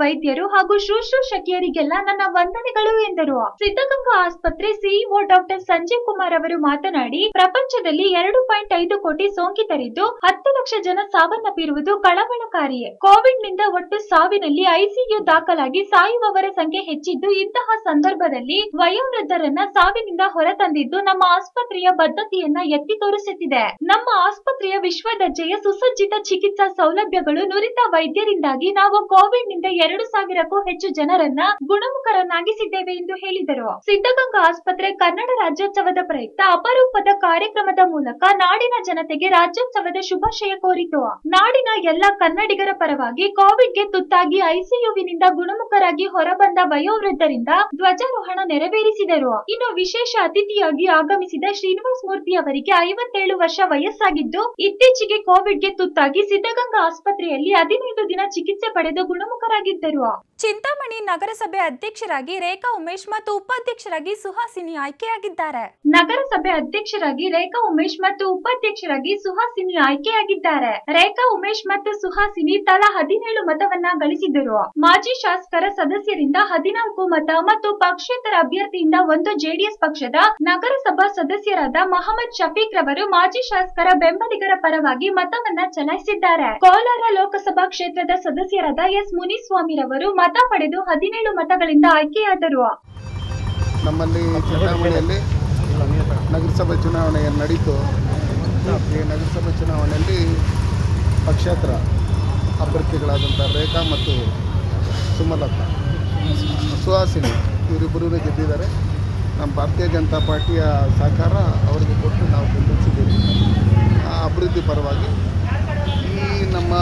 ಹಾಗೂ ಶುಶ್ರೂಷಕಿಯರಿಗೆಲ್ಲ ನನ್ನ ವಂದನೆಗಳು ಎಂದರು ಸಿದ್ಧಗಂಗಾ ಆಸ್ಪತ್ರೆ ಸಿಇಒ ಡಾಕ್ಟರ್ ಸಂಜಯ್ ಕುಮಾರ್ ಅವರು ಮಾತನಾಡಿ ಪ್ರಪಂಚದಲ್ಲಿ ಎರಡು ಪಾಯಿಂಟ್ ಐದು ಕೋಟಿ ಸೋಂಕಿತರಿದ್ದು ಹತ್ತು ಲಕ್ಷ ಜನ ಸಾವನ್ನಪ್ಪಿರುವುದು ಕಳವಳಕಾರಿ ಕೋವಿಡ್ ನಿಂದ ಒಟ್ಟು ಸಾವಿನಲ್ಲಿ ಐಸಿಯು ದಾಖಲಾಗಿ ಸಾಯುವವರ ಸಂಖ್ಯೆ ಹೆಚ್ಚಿದ್ದು ಇಂತಹ ಸಂದರ್ಭದಲ್ಲಿ ವಯೋವೃದ್ಧರನ್ನ ಸಾವಿನಿಂದ ಹೊರತಂದಿದ್ದು ನಮ್ಮ ಆಸ್ಪತ್ರೆಯ ಬದ್ಧತೆಯನ್ನ ಎತ್ತಿ ತೋರಿಸುತ್ತಿದೆ ನಮ್ಮ ಆಸ್ಪತ್ರೆಯ ವಿಶ್ವದರ್ಜೆಯ ಸುಸಜ್ಜಿತ ಚಿಕಿತ್ಸಾ ಸೌಲಭ್ಯಗಳು ನುರಿತ ವೈದ್ಯರಿಂದಾಗಿ ನಾವು ಕೋವಿಡ್ ನಿಂದ ಎರಡು ಸಾವಿರಕ್ಕೂ ಹೆಚ್ಚು ಜನರನ್ನ ಗುಣಮುಖರನ್ನಾಗಿಸಿದ್ದೇವೆ ಎಂದು ಹೇಳಿದರು ಸಿದ್ಧಗಂಗಾ ಆಸ್ಪತ್ರೆ ಕನ್ನಡ ರಾಜ್ಯೋತ್ಸವದ ಪ್ರಯುಕ್ತ ಅಪರೂಪದ ಕಾರ್ಯಕ್ರಮದ ಮೂಲಕ ನಾಡಿನ ಜನತೆಗೆ ರಾಜ್ಯೋತ್ಸವದ ಶುಭಾಶಯ ಕೋರಿತು ನಾಡಿನ ಎಲ್ಲ ಕನ್ನಡಿಗರ ಪರವಾಗಿ ಕೋವಿಡ್ಗೆ ತುತ್ತಾಗಿ ಐಸಿಯುವಿನಿಂದ ಗುಣಮುಖರಾಗಿ ಹೊರಬಂದ ವಯೋವೃದ್ಧರಿಂದ ಧ್ವಜಾರೋಹಣ ನೆರವೇರಿಸಿದರು ಇನ್ನು ವಿಶೇಷ ಅತಿಥಿಯಾಗಿ ಆಗಮಿಸಿದ ಶ್ರೀನಿವಾಸ್ ಮೂರ್ತಿ ಅವರಿಗೆ ಐವತ್ತೇಳು ವರ್ಷ ವಯಸ್ಸಾಗಿದ್ದು ಇತ್ತೀಚೆಗೆ ಕೋವಿಡ್ಗೆ ತುತ್ತಾಗಿ ಸಿದ್ಧಗಂಗಾ ಆಸ್ಪತ್ರೆಯಲ್ಲಿ ಹದಿನೈದು ದಿನ ಚಿಕಿತ್ಸೆ ಪಡೆದು ಗುಣಮುಖರಾಗಿದ್ದರು ಚಿಂತಾಮಣಿ ನಗರಸಭೆ ಅಧ್ಯಕ್ಷರಾಗಿ ರೇಖಾ ಉಮೇಶ್ ಮತ್ತು ಉಪಾಧ್ಯಕ್ಷರಾಗಿ ಸುಹಾಸಿನಿ ಆಯ್ಕೆಯಾಗಿದ್ದಾರೆ ನಗರಸಭೆ ಅಧ್ಯಕ್ಷರಾಗಿ ರೇಖಾ ಉಮೇಶ್ ಮತ್ತು ಉಪಾಧ್ಯಕ್ಷರಾಗಿ ಸುಹಾಸಿನಿ ಆಯ್ಕೆಯಾಗಿದ್ದಾರೆ ರೇಖಾ ಉಮೇಶ್ ಮತ್ತು ಸುಹಾಸಿನಿ ತಲಾ ಹದಿನೇಳು ಮತವನ್ನ ಗಳಿಸಿದರು ಮಾಜಿ ಶಾಸಕರ ಸದಸ್ಯರಿಂದ ಹದಿನಾಲ್ಕು ಮತ ಮತ್ತು ಪಕ್ಷೇತರ ಅಭ್ಯರ್ಥಿಯಿಂದ ಒಂದು ಜೆಡಿಎಸ್ ಪಕ್ಷದ ನಗರಸಭಾ ಸದಸ್ಯರಾದ ಮಹಮ್ಮದ್ ಶಫೀಕ್ ರವರು ಮಾಜಿ ಶಾಸಕರ ಬೆಂಬಲಿಗರ ಪರವಾಗಿ ಮತವನ್ನ ಚಲಾಯಿಸಿದ್ದಾರೆ ಕೋಲಾರ ಲೋಕಸಭಾ ಕ್ಷೇತ್ರದ ಸದಸ್ಯರಾದ ಎಸ್ ಮುನಿಸ್ವಾಮಿರವರು ಮತ ಪಡೆದು ಹದಿನೇಳು ಮತಗಳಿಂದ ಆಯ್ಕೆಯಾದರು ನಮ್ಮಲ್ಲಿ ಚಿಂತಾಮಣಿಯಲ್ಲಿ ನಗರಸಭೆ ಚುನಾವಣೆ ನಡೀತು ಈ ನಗರಸಭೆ ಚುನಾವಣೆಯಲ್ಲಿ ಪಕ್ಷೇತರ ಅಭ್ಯರ್ಥಿಗಳಾದಂಥ ರೇಖಾ ಮತ್ತು ಸುಮಲತಾ ಸುಹಾಸಿನಿ ಇವರಿಬ್ಬರೂ ಗೆದ್ದಿದ್ದಾರೆ ನಮ್ಮ ಭಾರತೀಯ ಜನತಾ ಪಾರ್ಟಿಯ ಸಹಕಾರ ಅವರಿಗೆ ಕೊಟ್ಟು ನಾವು ಬೆಂಬಲಿಸಿದ್ದೀವಿ ಆ ಅಭಿವೃದ್ಧಿ ಪರವಾಗಿ ಈ ನಮ್ಮ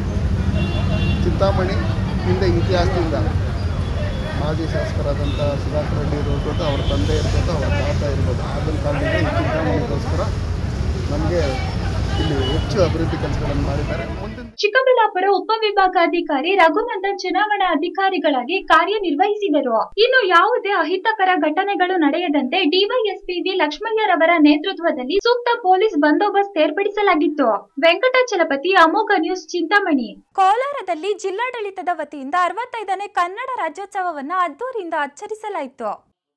ಚಿಂತಾಮಣಿ ಹಿಂದೆ ಇತಿಹಾಸದಿಂದ ಮಾಜಿ ಶಾಸಕರಾದಂಥ ಸುಧಾಕರ್ ರೆಡ್ಡಿ ಇರ್ಬೋದು ಅವ್ರ ತಂದೆ ಇರ್ಬೋದು ಅವ್ರ ತಾತ ಇರ್ಬೋದು ಆಗಿನ ಕಾಲದಿಂದ ಈ ಚಿಂತಾಮಣಿಗೋಸ್ಕರ ನಮಗೆ ಇಲ್ಲಿ ಹೆಚ್ಚು ಅಭಿವೃದ್ಧಿ ಕೆಲಸಗಳನ್ನು ಮಾಡಿದ್ದಾರೆ ಮುಂದಿನ ಚಿಕ್ಕಬಳ್ಳಾಪುರ ಉಪವಿಭಾಗಾಧಿಕಾರಿ ರಘುನಂದನ್ ಚುನಾವಣಾ ಅಧಿಕಾರಿಗಳಾಗಿ ಕಾರ್ಯನಿರ್ವಹಿಸಿದರು ಇನ್ನು ಯಾವುದೇ ಅಹಿತಕರ ಘಟನೆಗಳು ನಡೆಯದಂತೆ ಡಿವೈಎಸ್ಪಿ ವಿ ಲಕ್ಷ್ಮಯ್ಯರವರ ನೇತೃತ್ವದಲ್ಲಿ ಸೂಕ್ತ ಪೊಲೀಸ್ ಬಂದೋಬಸ್ತ್ ಏರ್ಪಡಿಸಲಾಗಿತ್ತು ವೆಂಕಟಾಚಲಪತಿ ಅಮೋಘ ನ್ಯೂಸ್ ಚಿಂತಾಮಣಿ ಕೋಲಾರದಲ್ಲಿ ಜಿಲ್ಲಾಡಳಿತದ ವತಿಯಿಂದ ಅರವತ್ತೈದನೇ ಕನ್ನಡ ರಾಜ್ಯೋತ್ಸವವನ್ನ ಅದ್ದೂರಿಯಿಂದ ಆಚರಿಸಲಾಯಿತು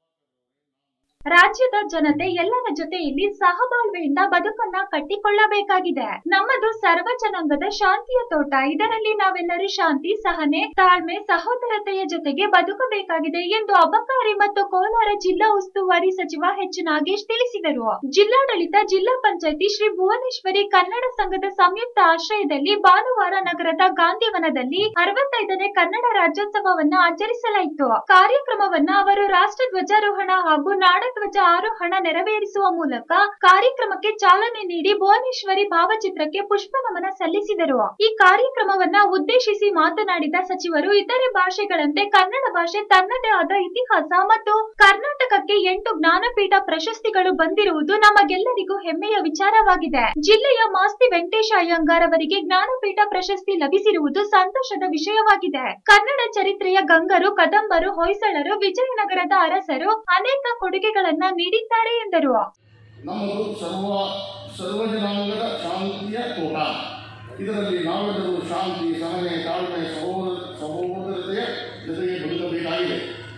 ರಾಜ್ಯದ ಜನತೆ ಎಲ್ಲರ ಜೊತೆಯಲ್ಲಿ ಸಹಬಾಳ್ವೆಯಿಂದ ಬದುಕನ್ನ ಕಟ್ಟಿಕೊಳ್ಳಬೇಕಾಗಿದೆ ನಮ್ಮದು ಸರ್ವ ಜನಾಂಗದ ಶಾಂತಿಯ ತೋಟ ಇದರಲ್ಲಿ ನಾವೆಲ್ಲರೂ ಶಾಂತಿ ಸಹನೆ ತಾಳ್ಮೆ ಸಹೋದರತೆಯ ಜೊತೆಗೆ ಬದುಕಬೇಕಾಗಿದೆ ಎಂದು ಅಬಕಾರಿ ಮತ್ತು ಕೋಲಾರ ಜಿಲ್ಲಾ ಉಸ್ತುವಾರಿ ಸಚಿವ ಎಚ್ ನಾಗೇಶ್ ತಿಳಿಸಿದರು ಜಿಲ್ಲಾಡಳಿತ ಜಿಲ್ಲಾ ಪಂಚಾಯತಿ ಶ್ರೀ ಭುವನೇಶ್ವರಿ ಕನ್ನಡ ಸಂಘದ ಸಂಯುಕ್ತ ಆಶ್ರಯದಲ್ಲಿ ಭಾನುವಾರ ನಗರದ ಗಾಂಧಿವನದಲ್ಲಿ ಅರವತ್ತೈದನೇ ಕನ್ನಡ ರಾಜ್ಯೋತ್ಸವವನ್ನ ಆಚರಿಸಲಾಯಿತು ಕಾರ್ಯಕ್ರಮವನ್ನ ಅವರು ರಾಷ್ಟ್ರ ಧ್ವಜಾರೋಹಣ ಹಾಗೂ ನಾಡಧ್ವಜ ಆರೋಹಣ ನೆರವೇರಿಸುವ ಮೂಲಕ ಕಾರ್ಯಕ್ರಮಕ್ಕೆ ಚಾಲನೆ ನೀಡಿ ಭುವನೇಶ್ವರಿ ಭಾವಚಿತ್ರಕ್ಕೆ ಪುಷ್ಪ ನಮನ ಸಲ್ಲಿಸಿದರು ಈ ಕಾರ್ಯಕ್ರಮವನ್ನ ಉದ್ದೇಶಿಸಿ ಮಾತನಾಡಿದ ಸಚಿವರು ಇತರೆ ಭಾಷೆಗಳಂತೆ ಕನ್ನಡ ಭಾಷೆ ತನ್ನದೇ ಆದ ಇತಿಹಾಸ ಮತ್ತು ಕರ್ನಾಟಕಕ್ಕೆ ಎಂಟು ಜ್ಞಾನಪೀಠ ಪ್ರಶಸ್ತಿಗಳು ಬಂದಿರುವುದು ನಮಗೆಲ್ಲರಿಗೂ ಹೆಮ್ಮೆಯ ವಿಚಾರವಾಗಿದೆ ಜಿಲ್ಲೆಯ ಮಾಸ್ತಿ ವೆಂಕಟೇಶ ಅಯ್ಯಂಗಾರ್ ಅವರಿಗೆ ಜ್ಞಾನಪೀಠ ಪ್ರಶಸ್ತಿ ಲಭಿಸಿರುವುದು ಸಂತೋಷದ ವಿಷಯವಾಗಿದೆ ಕನ್ನಡ ಚರಿತ್ರೆಯ ಗಂಗರು ಕದಂಬರು ಹೊಯ್ಸಳರು ವಿಜಯನಗರದ ಅರಸರು ಅನೇಕ ಕೊಡುಗೆಗಳನ್ನ ನೀಡಿದ್ದಾರೆ ಎಂದರು ನಮ್ಮದು ಸರ್ವ ಸರ್ವ ಜನಾಂಗದ ಶಾಂತಿಯ ತೋಟ ಇದರಲ್ಲಿ ನಾವೆಲ್ಲರೂ ಶಾಂತಿ ಸಹನೆ ತಾಳ್ಮೆ ಸಹೋದರ ಸಹೋದರತೆಯ ಜೊತೆಗೆ ಬದುಕಬೇಕಾಗಿದೆ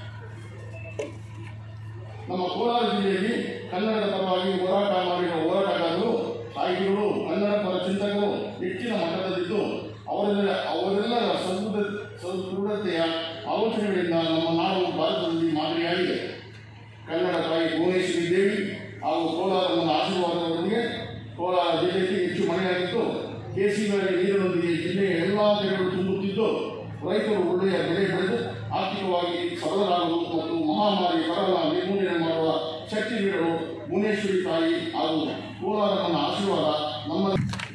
ನಮ್ಮ ಕೋಲಾರ ಜಿಲ್ಲೆಯಲ್ಲಿ ಕನ್ನಡದ ಪರವಾಗಿ ಹೋರಾಟ ಮಾಡಿರುವ ಹೋರಾಟಗಾರರು ಸಾಹಿತಿಗಳು ಕನ್ನಡ ಪರ ಚಿಂತಕರು ಹೆಚ್ಚಿನ ಮಟ್ಟದಲ್ಲಿದ್ದು ಅವರೆಲ್ಲ ಅವರೆಲ್ಲರ ಸದೃಢ ಸದೃಢತೆಯ ಆಲೋಚನೆಗಳಿಂದ ನಮ್ಮ ನಾಡು ಭಾರತದಲ್ಲಿ ಮಾದರಿಯಾಗಿದೆ ಕನ್ನಡ ತಾಯಿ ಭುವನೇಶ್ವರಿ ದೇವಿ ಹಾಗೂ ಕೋಲಾರಮ್ಮನ ಆಶೀರ್ವಾದದೊಂದಿಗೆ ಕೋಲಾರ ಜಿಲ್ಲೆಯಲ್ಲಿ ಹೆಚ್ಚು ಮಳೆಯಾಗಿದ್ದು ಕೇಸಿಗಳಲ್ಲಿ ನೀರಿನೊಂದಿಗೆ ಜಿಲ್ಲೆಯ ಎಲ್ಲ ಕೆರೆಗಳು ತುಂಬುತ್ತಿದ್ದು ರೈತರು ಒಳ್ಳೆಯ ಬೆಳೆ ಬೆಳೆದು ಆರ್ಥಿಕವಾಗಿ ಸಬಲರಾಗಲು ಮತ್ತು ಮಹಾಮಾರಿ ಬರಲ ನಿರ್ಮೂಲನೆ ಮಾಡುವ ಶಕ್ತಿ ನೀಡಲು ಭುವನೇಶ್ವರಿ ತಾಯಿ ಹಾಗೂ ಕೋಲಾರಮ್ಮನ ಆಶೀರ್ವಾದ ನಮ್ಮ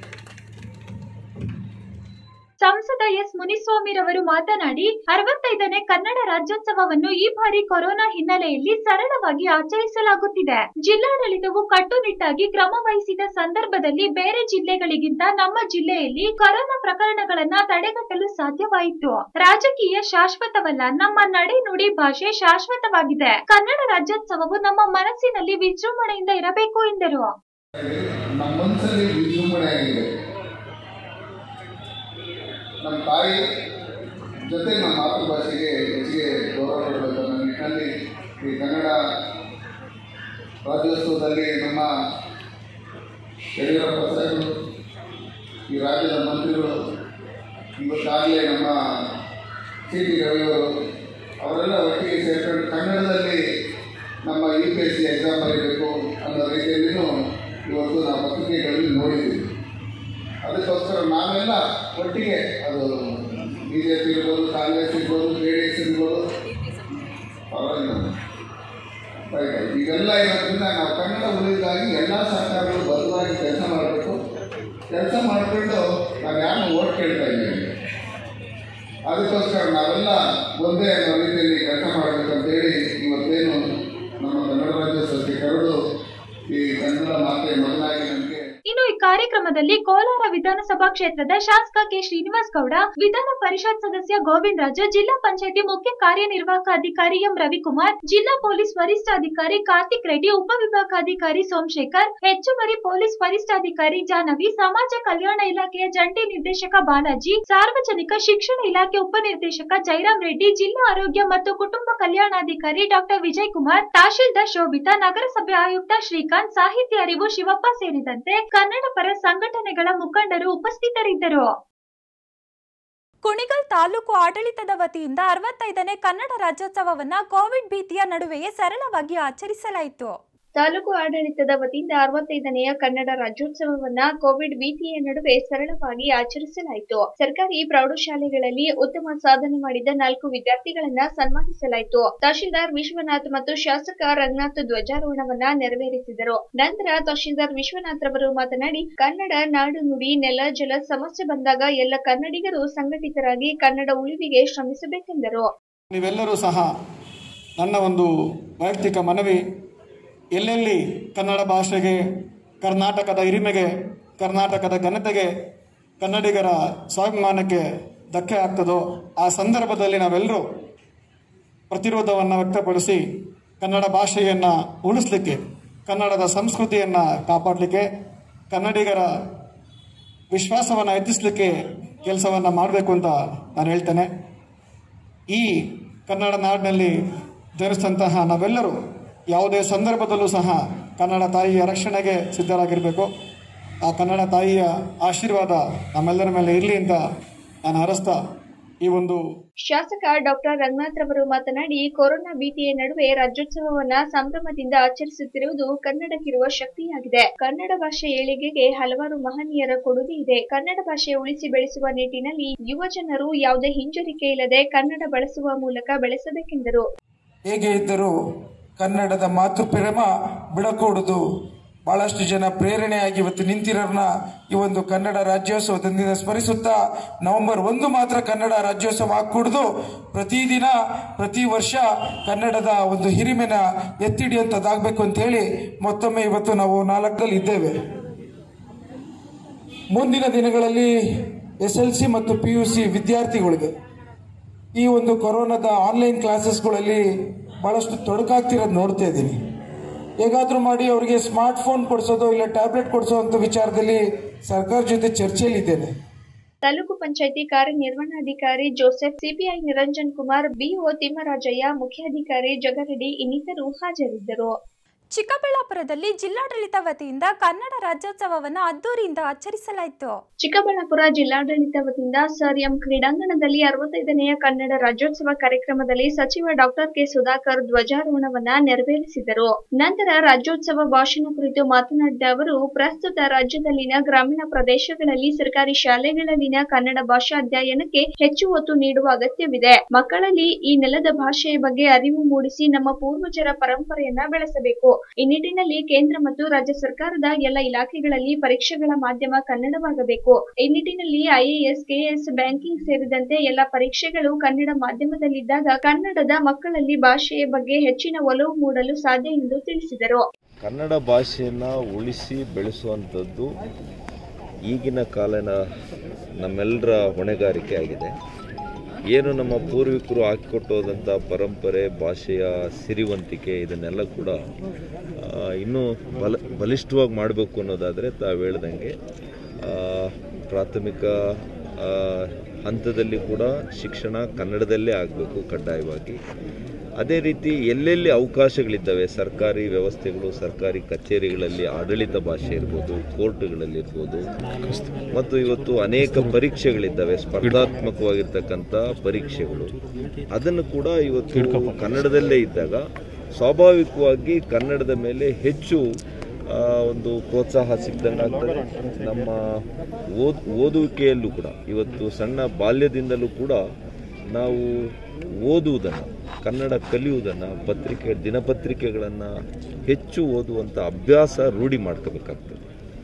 ಸಂಸದ ಎಸ್ ಮುನಿಸ್ವಾಮಿರವರು ಮಾತನಾಡಿ ಅರವತ್ತೈದನೇ ಕನ್ನಡ ರಾಜ್ಯೋತ್ಸವವನ್ನು ಈ ಬಾರಿ ಕೊರೋನಾ ಹಿನ್ನೆಲೆಯಲ್ಲಿ ಸರಳವಾಗಿ ಆಚರಿಸಲಾಗುತ್ತಿದೆ ಜಿಲ್ಲಾಡಳಿತವು ಕಟ್ಟುನಿಟ್ಟಾಗಿ ಕ್ರಮ ವಹಿಸಿದ ಸಂದರ್ಭದಲ್ಲಿ ಬೇರೆ ಜಿಲ್ಲೆಗಳಿಗಿಂತ ನಮ್ಮ ಜಿಲ್ಲೆಯಲ್ಲಿ ಕೊರೋನಾ ಪ್ರಕರಣಗಳನ್ನ ತಡೆಗಟ್ಟಲು ಸಾಧ್ಯವಾಯಿತು ರಾಜಕೀಯ ಶಾಶ್ವತವಲ್ಲ ನಮ್ಮ ನಡೆ ನುಡಿ ಭಾಷೆ ಶಾಶ್ವತವಾಗಿದೆ ಕನ್ನಡ ರಾಜ್ಯೋತ್ಸವವು ನಮ್ಮ ಮನಸ್ಸಿನಲ್ಲಿ ವಿಜೃಂಭಣೆಯಿಂದ ಇರಬೇಕು ಎಂದರು ನಮ್ಮ ಮನಸ್ಸಲ್ಲಿ ವಿಜೃಂಭಣೆ ಆಗಿದೆ ನಮ್ಮ ತಾಯಿ ಜೊತೆ ನಮ್ಮ ಮಾತೃಭಾಷೆಗೆ ಹೆಚ್ಚಿಗೆ ಗೌರವ ಕೊಡಬೇಕು ಅನ್ನೋ ನಿಟ್ಟಿನಲ್ಲಿ ಈ ಕನ್ನಡ ರಾಜ್ಯೋತ್ಸವದಲ್ಲಿ ನಮ್ಮ ಯಡಿಯೂರಪ್ಪ ಸಾಹೇಬರು ಈ ರಾಜ್ಯದ ಮಂತ್ರಿಗಳು ಇವತ್ತಾಗಲೇ ನಮ್ಮ ಸಿ ಟಿ ರವಿಯವರು ಅವರೆಲ್ಲ ಒಟ್ಟಿಗೆ ಸೇರ್ಕೊಂಡು ಕನ್ನಡದಲ್ಲಿ ನಮ್ಮ U P S C exam ಬರೀಬೇಕು ಅನ್ನೋ ರೀತಿಯಲ್ಲಿಯೂ ಇವತ್ತು ನಾವು ಪತ್ರಿಕೆಗಳಲ್ಲಿ ನೋಡಿದ್ದೀವಿ ಅದಕ್ಕೋಸ್ಕರ ನಾವೆಲ್ಲ ಒಟ್ಟಿಗೆ ಅದು ಬಿ ಜೆ ಪಿ ಇರ್ಬೋದು ಕಾಂಗ್ರೆಸ್ ಇರ್ಬೋದು ಜೆ ಡಿ ಎಸ್ ಇರ್ಬೋದು ಪರವಾಗಿಲ್ಲ ರೈಟ್ ಇವೆಲ್ಲ ಇರೋದ್ರಿಂದ ನಾವು ಕನ್ನಡ ಉಳಿದಾಗಿ ಎಲ್ಲ ಸರ್ಕಾರಗಳು ಬದ್ಧವಾಗಿ ಕೆಲಸ ಮಾಡಬೇಕು ಕೆಲಸ ಮಾಡಿಕೊಂಡು ನಾವು ಯಾರನ್ನು ಓಟ್ ಕೇಳ್ತಾ ಇದ್ದೀವಿ ಅದಕ್ಕೋಸ್ಕರ ನಾವೆಲ್ಲ ಒಂದೇ ಅನ್ನೋ ರೀತಿಯಲ್ಲಿ ಕೆಲಸ ಮಾಡಬೇಕಂತೇಳಿ ಇವತ್ತೇನು ನಮ್ಮ ಕನ್ನಡ ರಾಜ್ಯೋತ್ಸವಕ್ಕೆ ಕರೆದು ಈ ಕನ್ನಡ ಮಾತೆ ಮೊದಲಾಗಿ ನಮಗೆ ಇನ್ನು ಈ ಕಾರ್ಯಕ್ರಮದಲ್ಲಿ ಕೋಲಾರ ವಿಧಾನಸಭಾ ಕ್ಷೇತ್ರದ ಶಾಸಕ ಕೆ ಶ್ರೀನಿವಾಸ್ ಗೌಡ ವಿಧಾನ ಪರಿಷತ್ ಸದಸ್ಯ ಗೋವಿಂದ ರಾಜು ಜಿಲ್ಲಾ ಪಂಚಾಯತಿ ಮುಖ್ಯ ಕಾರ್ಯನಿರ್ವಾಹಕ ಅಧಿಕಾರಿ ಎಂ ರವಿಕುಮಾರ್ ಜಿಲ್ಲಾ ಪೊಲೀಸ್ ವರಿಷ್ಠಾಧಿಕಾರಿ ಕಾರ್ತಿಕ್ ರೆಡ್ಡಿ ಉಪವಿಭಾಗಾಧಿಕಾರಿ ಸೋಮಶೇಖರ್ ಹೆಚ್ಚುವರಿ ಪೊಲೀಸ್ ವರಿಷ್ಠಾಧಿಕಾರಿ ಜಾಹ್ನವಿ ಸಮಾಜ ಕಲ್ಯಾಣ ಇಲಾಖೆಯ ಜಂಟಿ ನಿರ್ದೇಶಕ ಬಾಲಾಜಿ ಸಾರ್ವಜನಿಕ ಶಿಕ್ಷಣ ಇಲಾಖೆ ಉಪನಿರ್ದೇಶಕ ಜೈರಾಮ್ ರೆಡ್ಡಿ ಜಿಲ್ಲಾ ಆರೋಗ್ಯ ಮತ್ತು ಕುಟುಂಬ ಕಲ್ಯಾಣಾಧಿಕಾರಿ ಡಾಕ್ಟರ್ ವಿಜಯ್ ಕುಮಾರ್ ತಹಶೀಲ್ದಾರ್ ಶೋಭಿತಾ ನಗರಸಭೆ ಆಯುಕ್ತ ಶ್ರೀಕಾಂತ್ ಸಾಹಿತ್ಯ ಅರಿವು ಶಿವಪ್ಪ ಸೇರಿದಂತೆ ಕನ್ನಡ ಪರ ಸಂಘಟನೆಗಳ ಮುಖಂಡರು ಉಪಸ್ಥಿತರಿದ್ದರು ಕುಣಿಗಲ್ ತಾಲೂಕು ಆಡಳಿತದ ವತಿಯಿಂದ ಅರವತ್ತೈದನೇ ಕನ್ನಡ ರಾಜ್ಯೋತ್ಸವವನ್ನ ಕೋವಿಡ್ ಭೀತಿಯ ನಡುವೆಯೇ ಸರಳವಾಗಿ ಆಚರಿಸಲಾಯಿತು ತಾಲೂಕು ಆಡಳಿತದ ವತಿಯಿಂದ ಅರವತ್ತೈದನೆಯ ಕನ್ನಡ ರಾಜ್ಯೋತ್ಸವವನ್ನ ಕೋವಿಡ್ ಭೀತಿಯ ನಡುವೆ ಸರಳವಾಗಿ ಆಚರಿಸಲಾಯಿತು ಸರ್ಕಾರಿ ಪ್ರೌಢಶಾಲೆಗಳಲ್ಲಿ ಉತ್ತಮ ಸಾಧನೆ ಮಾಡಿದ ನಾಲ್ಕು ವಿದ್ಯಾರ್ಥಿಗಳನ್ನ ಸನ್ಮಾನಿಸಲಾಯಿತು ತಹಶೀಲ್ದಾರ್ ವಿಶ್ವನಾಥ್ ಮತ್ತು ಶಾಸಕ ರಂಗನಾಥ್ ಧ್ವಜಾರೋಹಣವನ್ನ ನೆರವೇರಿಸಿದರು ನಂತರ ತಹಶೀಲ್ದಾರ್ ವಿಶ್ವನಾಥ್ ರವರು ಮಾತನಾಡಿ ಕನ್ನಡ ನಾಡು ನುಡಿ ನೆಲ ಜಲ ಸಮಸ್ಯೆ ಬಂದಾಗ ಎಲ್ಲ ಕನ್ನಡಿಗರು ಸಂಘಟಿತರಾಗಿ ಕನ್ನಡ ಉಳಿವಿಗೆ ಶ್ರಮಿಸಬೇಕೆಂದರು ನೀವೆಲ್ಲರೂ ಸಹ ನನ್ನ ಒಂದು ವೈಯಕ್ತಿಕ ಮನವಿ ಎಲ್ಲೆಲ್ಲಿ ಕನ್ನಡ ಭಾಷೆಗೆ ಕರ್ನಾಟಕದ ಹಿರಿಮೆಗೆ ಕರ್ನಾಟಕದ ಘನತೆಗೆ ಕನ್ನಡಿಗರ ಸ್ವಾಭಿಮಾನಕ್ಕೆ ಧಕ್ಕೆ ಆಗ್ತದೋ ಆ ಸಂದರ್ಭದಲ್ಲಿ ನಾವೆಲ್ಲರೂ ಪ್ರತಿರೋಧವನ್ನು ವ್ಯಕ್ತಪಡಿಸಿ ಕನ್ನಡ ಭಾಷೆಯನ್ನು ಉಳಿಸ್ಲಿಕ್ಕೆ ಕನ್ನಡದ ಸಂಸ್ಕೃತಿಯನ್ನು ಕಾಪಾಡಲಿಕ್ಕೆ ಕನ್ನಡಿಗರ ವಿಶ್ವಾಸವನ್ನು ಹೆಚ್ಚಿಸಲಿಕ್ಕೆ ಕೆಲಸವನ್ನು ಮಾಡಬೇಕು ಅಂತ ನಾನು ಹೇಳ್ತೇನೆ ಈ ಕನ್ನಡ ನಾಡಿನಲ್ಲಿ ಜನಿಸಿದಂತಹ ನಾವೆಲ್ಲರೂ ಯಾವುದೇ ಸಂದರ್ಭದಲ್ಲೂ ಸಹ ಕನ್ನಡ ತಾಯಿಯ ರಕ್ಷಣೆಗೆ ಸಿದ್ಧರಾಗಿರಬೇಕು ಆ ಕನ್ನಡ ತಾಯಿಯ ಆಶೀರ್ವಾದ ನಮ್ಮೆಲ್ಲರ ಮೇಲೆ ಇರಲಿ ಅಂತ ನಾನು ಹರಸ್ತಾ ಈ ಒಂದು ಶಾಸಕ ಡಾಕ್ಟರ್ ರಂಗನಾಥ್ ರವರು ಮಾತನಾಡಿ ಕೊರೋನಾ ಭೀತಿಯ ನಡುವೆ ರಾಜ್ಯೋತ್ಸವವನ್ನ ಸಂಭ್ರಮದಿಂದ ಆಚರಿಸುತ್ತಿರುವುದು ಕನ್ನಡಕ್ಕಿರುವ ಶಕ್ತಿಯಾಗಿದೆ ಕನ್ನಡ ಭಾಷೆ ಏಳಿಗೆಗೆ ಹಲವಾರು ಮಹನೀಯರ ಕೊಡುಗೆ ಇದೆ ಕನ್ನಡ ಭಾಷೆ ಉಳಿಸಿ ಬೆಳೆಸುವ ನಿಟ್ಟಿನಲ್ಲಿ ಯುವ ಜನರು ಯಾವುದೇ ಹಿಂಜರಿಕೆ ಇಲ್ಲದೆ ಕನ್ನಡ ಬಳಸುವ ಮೂಲಕ ಬೆಳೆಸಬೇಕೆಂದರು ಹೇಗೆ ಇದ್ದರೂ ಕನ್ನಡದ ಮಾತೃಪ್ರೇಮ ಬಿಡಕೂಡದು ಬಹಳಷ್ಟು ಜನ ಪ್ರೇರಣೆಯಾಗಿ ಇವತ್ತು ನಿಂತಿರೋರ್ನ ಈ ಒಂದು ಕನ್ನಡ ರಾಜ್ಯೋತ್ಸವದಿಂದ ಸ್ಮರಿಸುತ್ತಾ ನವೆಂಬರ್ ಒಂದು ಮಾತ್ರ ಕನ್ನಡ ರಾಜ್ಯೋತ್ಸವ ಹಾಕೂಡ್ದು ಪ್ರತಿದಿನ ಪ್ರತಿ ವರ್ಷ ಕನ್ನಡದ ಒಂದು ಹಿರಿಮೆನ ಎತ್ತಿಡಿಯುವಂಥದ್ದಾಗಬೇಕು ಅಂತೇಳಿ ಮತ್ತೊಮ್ಮೆ ಇವತ್ತು ನಾವು ನಾಲ್ಕರಲ್ಲಿ ಇದ್ದೇವೆ ಮುಂದಿನ ದಿನಗಳಲ್ಲಿ ಎಸ್ ಎಲ್ ಸಿ ಮತ್ತು ಪಿ ಯು ಸಿ ವಿದ್ಯಾರ್ಥಿಗಳಿಗೆ ಈ ಒಂದು ಕೊರೋನಾದ ಆನ್ಲೈನ್ ಕ್ಲಾಸಸ್ಗಳಲ್ಲಿ ಭಾಳಷ್ಟು ತೊಡಕಾಗ್ತಿರೋದು ನೋಡ್ತಾ ಇದ್ದೀನಿ ಹೇಗಾದರೂ ಮಾಡಿ ಅವರಿಗೆ ಸ್ಮಾರ್ಟ್ ಫೋನ್ ಕೊಡಿಸೋದು ಇಲ್ಲ ಟ್ಯಾಬ್ಲೆಟ್ ಕೊಡಿಸೋ ಅಂತ ವಿಚಾರದಲ್ಲಿ ಸರ್ಕಾರ ಜೊತೆ ಚರ್ಚೆಯಲ್ಲಿದ್ದೇನೆ ತಾಲೂಕು ಪಂಚಾಯಿತಿ ಕಾರ್ಯನಿರ್ವಹಣಾಧಿಕಾರಿ Joseph CPI Niranjan Kumar B O Thimmarajaiah ಮುಖ್ಯಾಧಿಕಾರಿ ಜಗರೆಡ್ಡಿ ಇನ್ನಿತರು ಹಾಜರಿದ್ದರು ಚಿಕ್ಕಬಳ್ಳಾಪುರದಲ್ಲಿ ಜಿಲ್ಲಾಡಳಿತ ವತಿಯಿಂದ ಕನ್ನಡ ರಾಜ್ಯೋತ್ಸವವನ್ನು ಅದ್ದೂರಿಯಿಂದ ಆಚರಿಸಲಾಯಿತು ಚಿಕ್ಕಬಳ್ಳಾಪುರ ಜಿಲ್ಲಾಡಳಿತ ವತಿಯಿಂದ ಸರ್ ಎಂ ಕ್ರೀಡಾಂಗಣದಲ್ಲಿ ಅರವತ್ತೈದನೆಯ ಕನ್ನಡ ರಾಜ್ಯೋತ್ಸವ ಕಾರ್ಯಕ್ರಮದಲ್ಲಿ ಸಚಿವ ಡಾಕ್ಟರ್ ಕೆ ಸುಧಾಕರ್ ಧ್ವಜಾರೋಹಣವನ್ನ ನೆರವೇರಿಸಿದರು ನಂತರ ರಾಜ್ಯೋತ್ಸವ ಭಾಷಣ ಕುರಿತು ಮಾತನಾಡಿದ ಅವರು ಪ್ರಸ್ತುತ ರಾಜ್ಯದಲ್ಲಿನ ಗ್ರಾಮೀಣ ಪ್ರದೇಶಗಳಲ್ಲಿ ಸರ್ಕಾರಿ ಶಾಲೆಗಳಲ್ಲಿನ ಕನ್ನಡ ಭಾಷಾ ಅಧ್ಯಯನಕ್ಕೆ ಹೆಚ್ಚು ಒತ್ತು ನೀಡುವ ಅಗತ್ಯವಿದೆ ಮಕ್ಕಳಲ್ಲಿ ಈ ನೆಲದ ಭಾಷೆಯ ಬಗ್ಗೆ ಅರಿವು ಮೂಡಿಸಿ ನಮ್ಮ ಪೂರ್ವಜರ ಪರಂಪರೆಯನ್ನ ಬೆಳೆಸಬೇಕು ಈ ನಿಟ್ಟಿನಲ್ಲಿ ಕೇಂದ್ರ ಮತ್ತು ರಾಜ್ಯ ಸರ್ಕಾರದ ಎಲ್ಲ ಇಲಾಖೆಗಳಲ್ಲಿ ಪರೀಕ್ಷೆಗಳ ಮಾಧ್ಯಮ ಕನ್ನಡವಾಗಬೇಕು ಈ ನಿಟ್ಟಿನಲ್ಲಿ ಐಎಎಸ್ ಕೆಎಸ್ ಬ್ಯಾಂಕಿಂಗ್ ಸೇರಿದಂತೆ ಎಲ್ಲ ಪರೀಕ್ಷೆಗಳು ಕನ್ನಡ ಮಾಧ್ಯಮದಲ್ಲಿದ್ದಾಗ ಕನ್ನಡದ ಮಕ್ಕಳಲ್ಲಿ ಭಾಷೆಯ ಬಗ್ಗೆ ಹೆಚ್ಚಿನ ಒಲವು ಮೂಡಲು ಸಾಧ್ಯ ಎಂದು ತಿಳಿಸಿದರು ಕನ್ನಡ ಭಾಷೆಯನ್ನು ಉಳಿಸಿ ಬೆಳೆಸುವಂಥದ್ದು ಈಗಿನ ಕಾಲನ ನಮ್ಮೆಲ್ಲರ ಹೊಣೆಗಾರಿಕೆ ಆಗಿದೆ ಏನು ನಮ್ಮ ಪೂರ್ವಿಕರು ಹಾಕಿಕೊಟ್ಟೋದಂಥ ಪರಂಪರೆ ಭಾಷೆಯ ಸಿರಿವಂತಿಕೆ ಇದನ್ನೆಲ್ಲ ಕೂಡ ಆ, ಇನ್ನೂ ಬಲ ಬಲಿಷ್ಠವಾಗಿ ಮಾಡಬೇಕು ಅನ್ನೋದಾದರೆ ತಾವು ಹೇಳ್ದಂಗೆ ಆ, ಪ್ರಾಥಮಿಕ ಆ, ಹಂತದಲ್ಲಿ ಕೂಡ ಶಿಕ್ಷಣ ಕನ್ನಡದಲ್ಲೇ ಆಗಬೇಕು ಕಡ್ಡಾಯವಾಗಿ ಅದೇ ರೀತಿ ಎಲ್ಲೆಲ್ಲಿ ಅವಕಾಶಗಳಿದ್ದಾವೆ ಸರ್ಕಾರಿ ವ್ಯವಸ್ಥೆಗಳು ಸರ್ಕಾರಿ ಕಚೇರಿಗಳಲ್ಲಿ ಆಡಳಿತ ಭಾಷೆ ಇರ್ಬೋದು ಕೋರ್ಟ್ಗಳಲ್ಲಿರ್ಬೋದು ಮತ್ತು ಇವತ್ತು ಅನೇಕ ಪರೀಕ್ಷೆಗಳಿದ್ದಾವೆ ಸ್ಪರ್ಧಾತ್ಮಕವಾಗಿರ್ತಕ್ಕಂಥ ಪರೀಕ್ಷೆಗಳು ಅದನ್ನು ಕೂಡ ಇವತ್ತು ಕನ್ನಡದಲ್ಲೇ ಇದ್ದಾಗ ಸ್ವಾಭಾವಿಕವಾಗಿ ಕನ್ನಡದ ಮೇಲೆ ಹೆಚ್ಚು ಆ, ಒಂದು ಪ್ರೋತ್ಸಾಹ ಸಿಗ್ದಂಗೆ ಆಗ್ತದೆ ನಮ್ಮ ಓದ್ ಓದುವಿಕೆಯಲ್ಲೂ ಕೂಡ ಇವತ್ತು ಸಣ್ಣ ಬಾಲ್ಯದಿಂದಲೂ ಕೂಡ ನಾವು ಓದುವುದನ್ನು ಕನ್ನಡ ಕಲಿಯುವುದನ್ನು ಪತ್ರಿಕೆ ದಿನಪತ್ರಿಕೆಗಳನ್ನು ಹೆಚ್ಚು ಓದುವಂಥ ಅಭ್ಯಾಸ ರೂಢಿ ಮಾಡ್ಕೋಬೇಕಾಗ್ತದೆ